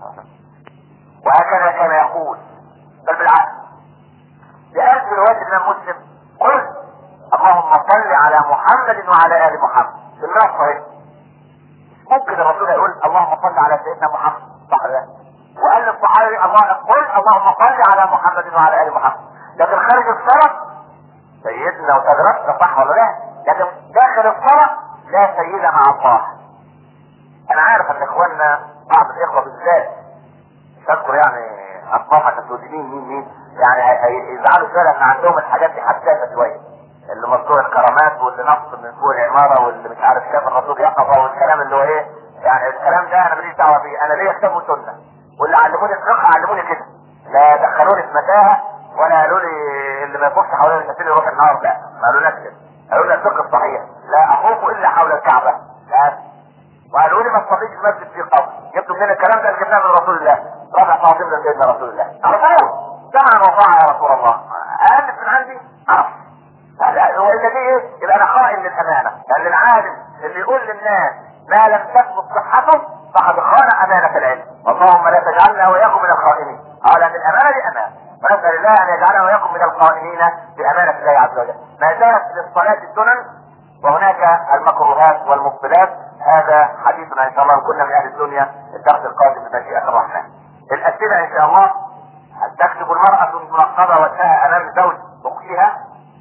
وهكذا كان يقول بل بالعكس لأن في رواية الإمام مسلم قل اللهم صل على محمد وعلى آل محمد في النص صحيح ممكن الرسول يقول اللهم صل على سيدنا محمد صح ده وقال للصحابي الله قل اللهم صل على محمد وعلى ال محمد لكن خارج الصلاه سيدنا وتدرسنا صح ولا لا لكن داخل الصلاه لا سيدنا مع الله انا عارف ان اخواننا بعض الاخوه بالذات مش اذكر يعني اصناف السودانيين مين مين يعني هيزعلوا شويه لان عندهم الحاجات دي حساسه شويه اللي مصدور الكرامات واللي نص من فوق العماره واللي مش عارف شاف الرسول يقظه والكلام اللي هو ايه يعني الكلام ده انا ماليش دعوه بيه انا ليا كتاب وسنه واللي علموني الفقه علموني كده لا دخلوني في متاهه ولا قالوا لي اللي ما يخش حوالين المسجد يروح النار لا ما قالولناش كده قالوا لنا الفقه الصحيح لا اخوف الا حول الكعبه لا وقالوا لي ما تصليش في مسجد فيه قبر جبتوا منين الكلام ده جبناه من رسول الله رفع فاطمه سيدنا رسول الله على طول سمعا وطاعه يا رسول الله اقل من عندي عرف والذي ايه يبقى انا خائن للامانه لان العالم اللي يقول للناس ما لم تثبت صحته فقد خان امانه العلم اللهم لا تجعلنا واياكم من الخائنين اه لان الامانه دي امانه ونسال الله ان يجعلنا واياكم من القائمين بامانه الله عز وجل ما زالت للصلاه السنن وهناك المكروهات والمبطلات هذا حديثنا ان شاء الله كنا من اهل الدنيا الدرس القادم بمشيئه الرحمن الاسئله ان شاء الله هل تكتب المراه المنقبه وجهها امام زوج اختها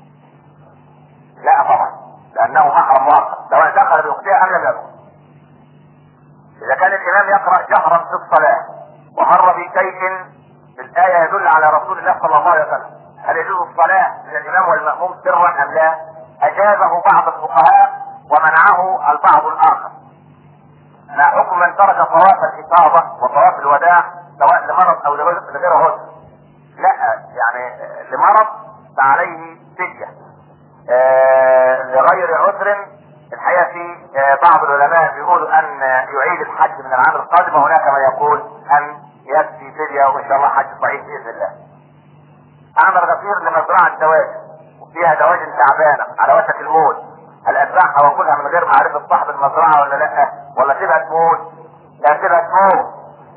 لا طبعا لانه محرم واقع سواء دخل باختها ام لم يدخل اذا كان الامام يقرا جهرا في الصلاه ومر بشيء الايه يدل على رسول الله صلى الله عليه وسلم هل يجوز الصلاه من الامام والماموم سرا ام لا اجازه بعض الفقهاء ومنعه البعض الاخر ما حكم من ترك طواف الافاضه وطواف الوداع سواء لمرض او لغير عذر لا يعني لمرض فعليه فديه آه لغير عذر الحقيقه في آه بعض العلماء بيقولوا ان يعيد الحج من العام القادم وهناك من يقول ان يكفي فديه وان شاء الله حج صحيح باذن الله. اعمل غفير لمزرعه دواجن وفيها دواجن تعبانه على وشك الموت هل اذبحها واكلها من غير معرفه صاحب المزرعه ولا لا؟ ولا سيبها تموت؟ لا سيبها تموت.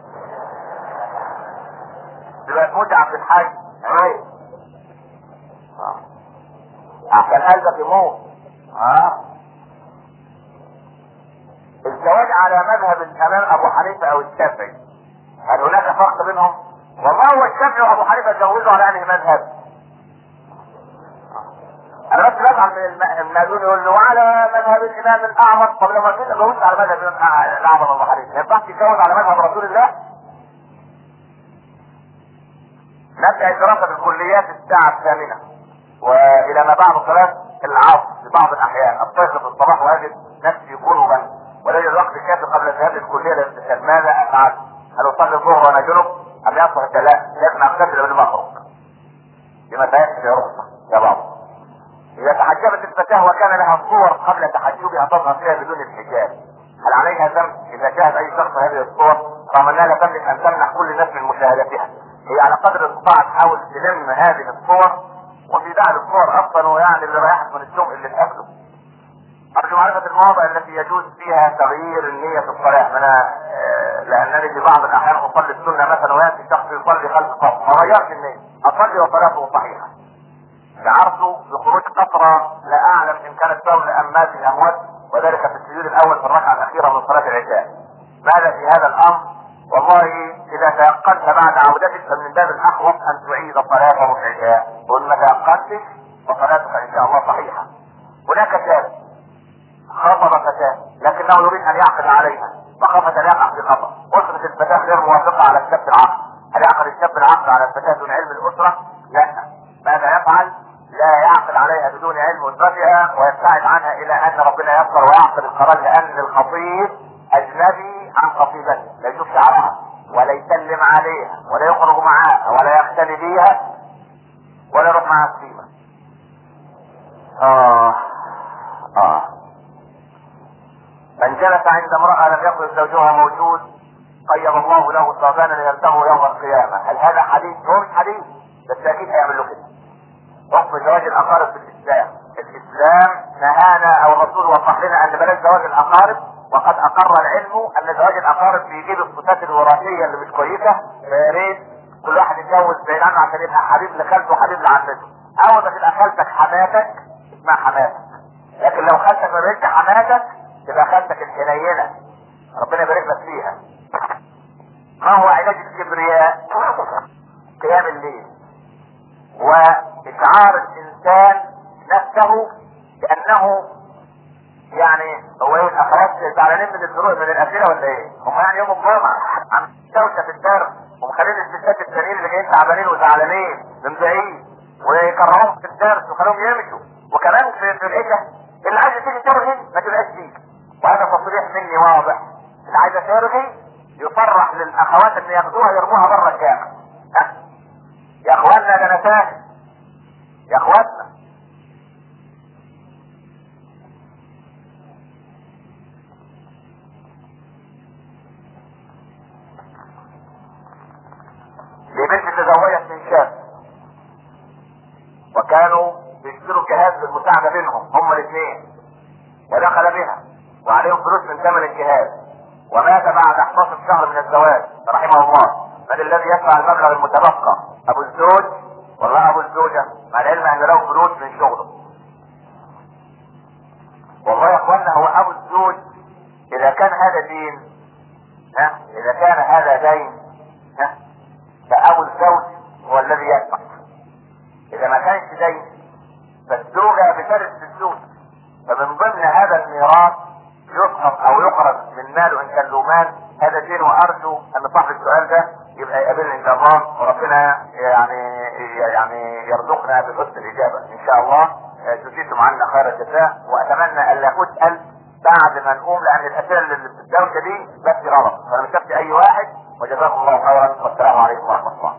سيبها تموت يا عبد الحاج. ايوه. عشان قلبك يموت اه الزواج على مذهب الامام ابو حنيفه او الشافعي هل هناك فرق بينهم؟ والله هو الشافعي وابو حنيفه اتجوزوا على انهي مذهب؟ انا بس بزعل من المأذون يقول له على مذهب الامام الاعظم طب لما كنت اتجوزت على مذهب الامام الاعظم ابو حنيفه ما ينفعش تتجوز على مذهب رسول الله؟ نبدا الدراسه في الكليات الساعه الثامنه والى ما بعد صلاه العصر في بعض الاحيان استيقظ الصباح واجد نفسي قربا وليس الوقت كافي قبل ذهاب الكليه للامتحان ماذا افعل؟ هل اصلي الظهر وانا جنب ام لم يصلح لا لازم اغتسل قبل ما اخرج بما فيكفي رخصه يا بابا اذا تحجبت الفتاه وكان لها صور قبل تحجبها تظهر فيها بدون الحجاب هل عليها ذنب اذا شاهد اي شخص هذه الصور رغم انها لا تملك ان تمنح كل الناس من مشاهدتها هي على قدر الاستطاعه تحاول تلم هذه الصور وفي بعض الصور اصلا يعني اللي رايحت من السوق اللي تاكله ارجو معرفه المواضع التي يجوز فيها تغيير النيه في الصلاه انا آه، لانني في بعض الاحيان اصلي السنه مثلا وياتي شخص يصلي خلف صف ما غيرش النيه اصلي وصلاته صحيحه شعرت بخروج قطرة لا اعلم ان كانت بول ام مات اموات وذلك في السجود الاول في الركعه الاخيره من صلاه العشاء ماذا في هذا الامر والله اذا تيقنت بعد عودتك فمن باب الاحوط ان تعيد صلاه العشاء وان ما تيقنتش فصلاتك ان شاء الله صحيحه هناك شاب خطب فتاه لكنه يريد ان يعقد عليها فخافت ان يقع في خطا اسره الفتاه غير موافقه على الشاب العقد هل يعقد الشاب العقد على الفتاه دون علم الاسره؟ لا ماذا يفعل؟ لا يعقد عليها بدون علم اسرتها ويبتعد عنها الى ان ربنا يسر ويعقد القرار لان الخطيب اجنبي عن خطيبته لا يشوف شعرها ولا يسلم عليها ولا يخرج معاها ولا يختلي بيها ولا يروح معاها السيمه اه اه من جلس عند امرأة لم يكن زوجها موجود قيض الله له ثوبانا يلتغه يوم القيامة هل هذا حديث؟ هو مش حديث بس اكيد هيعمل له كده حكم زواج الاقارب في الاسلام الاسلام نهانا او الرسول وضح لنا ان بلاش زواج الاقارب وقد اقر العلم ان زواج الاقارب بيجيب الصفات الوراثيه اللي مش كويسه فيا ريت كل واحد يتجوز بعيد عنه عشان يبقى حبيب لخالته وحبيب لعمته اول ما تبقى خالتك حماتك اسمها حماتك لكن لو خالتك ما بقتش حماتك تبقى خالتك الحنينه ربنا يبارك لك فيها ما هو علاج الكبرياء قيام الليل واشعار الانسان نفسه بانه يعني هو ايه الاخوات زعلانين من الدروس من الاسئله ولا ايه؟ هم يعني يوم الجمعه عم دوشه في الدرس ومخلين الستات التانيين اللي جايين تعبانين وزعلانين من بعيد ويكرهوهم في الدرس وخلوهم يمشوا وكمان في في العشاء اللي عايز تيجي ترغي ما تبقاش تيجي وهذا تصريح مني واضح اللي عايزه ترغي يصرح للاخوات ان ياخدوها يرموها بره الجامع ها؟ يا اخوانا ده انا فاهم يا اخواتنا لبنت تزوجت من شاب وكانوا بيشتروا جهاز بالمساعدة بينهم هما الاثنين ودخل بها وعليهم فلوس من ثمن الجهاز ومات بعد 11 شهر من الزواج رحمه الله من الذي يدفع المبلغ المتبقى ابو الزوج ولا ابو الزوجة مع العلم ان له فلوس من شغله والله يا اخوانا هو ابو الزوج اذا كان هذا دين ها اذا كان هذا دين ها فابو الزوج هو الذي يدفع اذا ما كانش دين فالزوجة بترث الزوج فمن ضمن هذا الميراث يسقط او يقرض من ماله ان كان له مال هذا دين وارجو ان صاحب السؤال ده يبقى يقابلنا ان شاء الله وربنا يعني يعني يرزقنا بحسن الاجابه ان شاء الله جزيتم عنا خير الجزاء واتمنى الا اسال بعد ما نقوم لان الاسئله اللي في الدوشه دي بس غلط فانا مش اي واحد وجزاكم الله خيرا والسلام عليكم ورحمه الله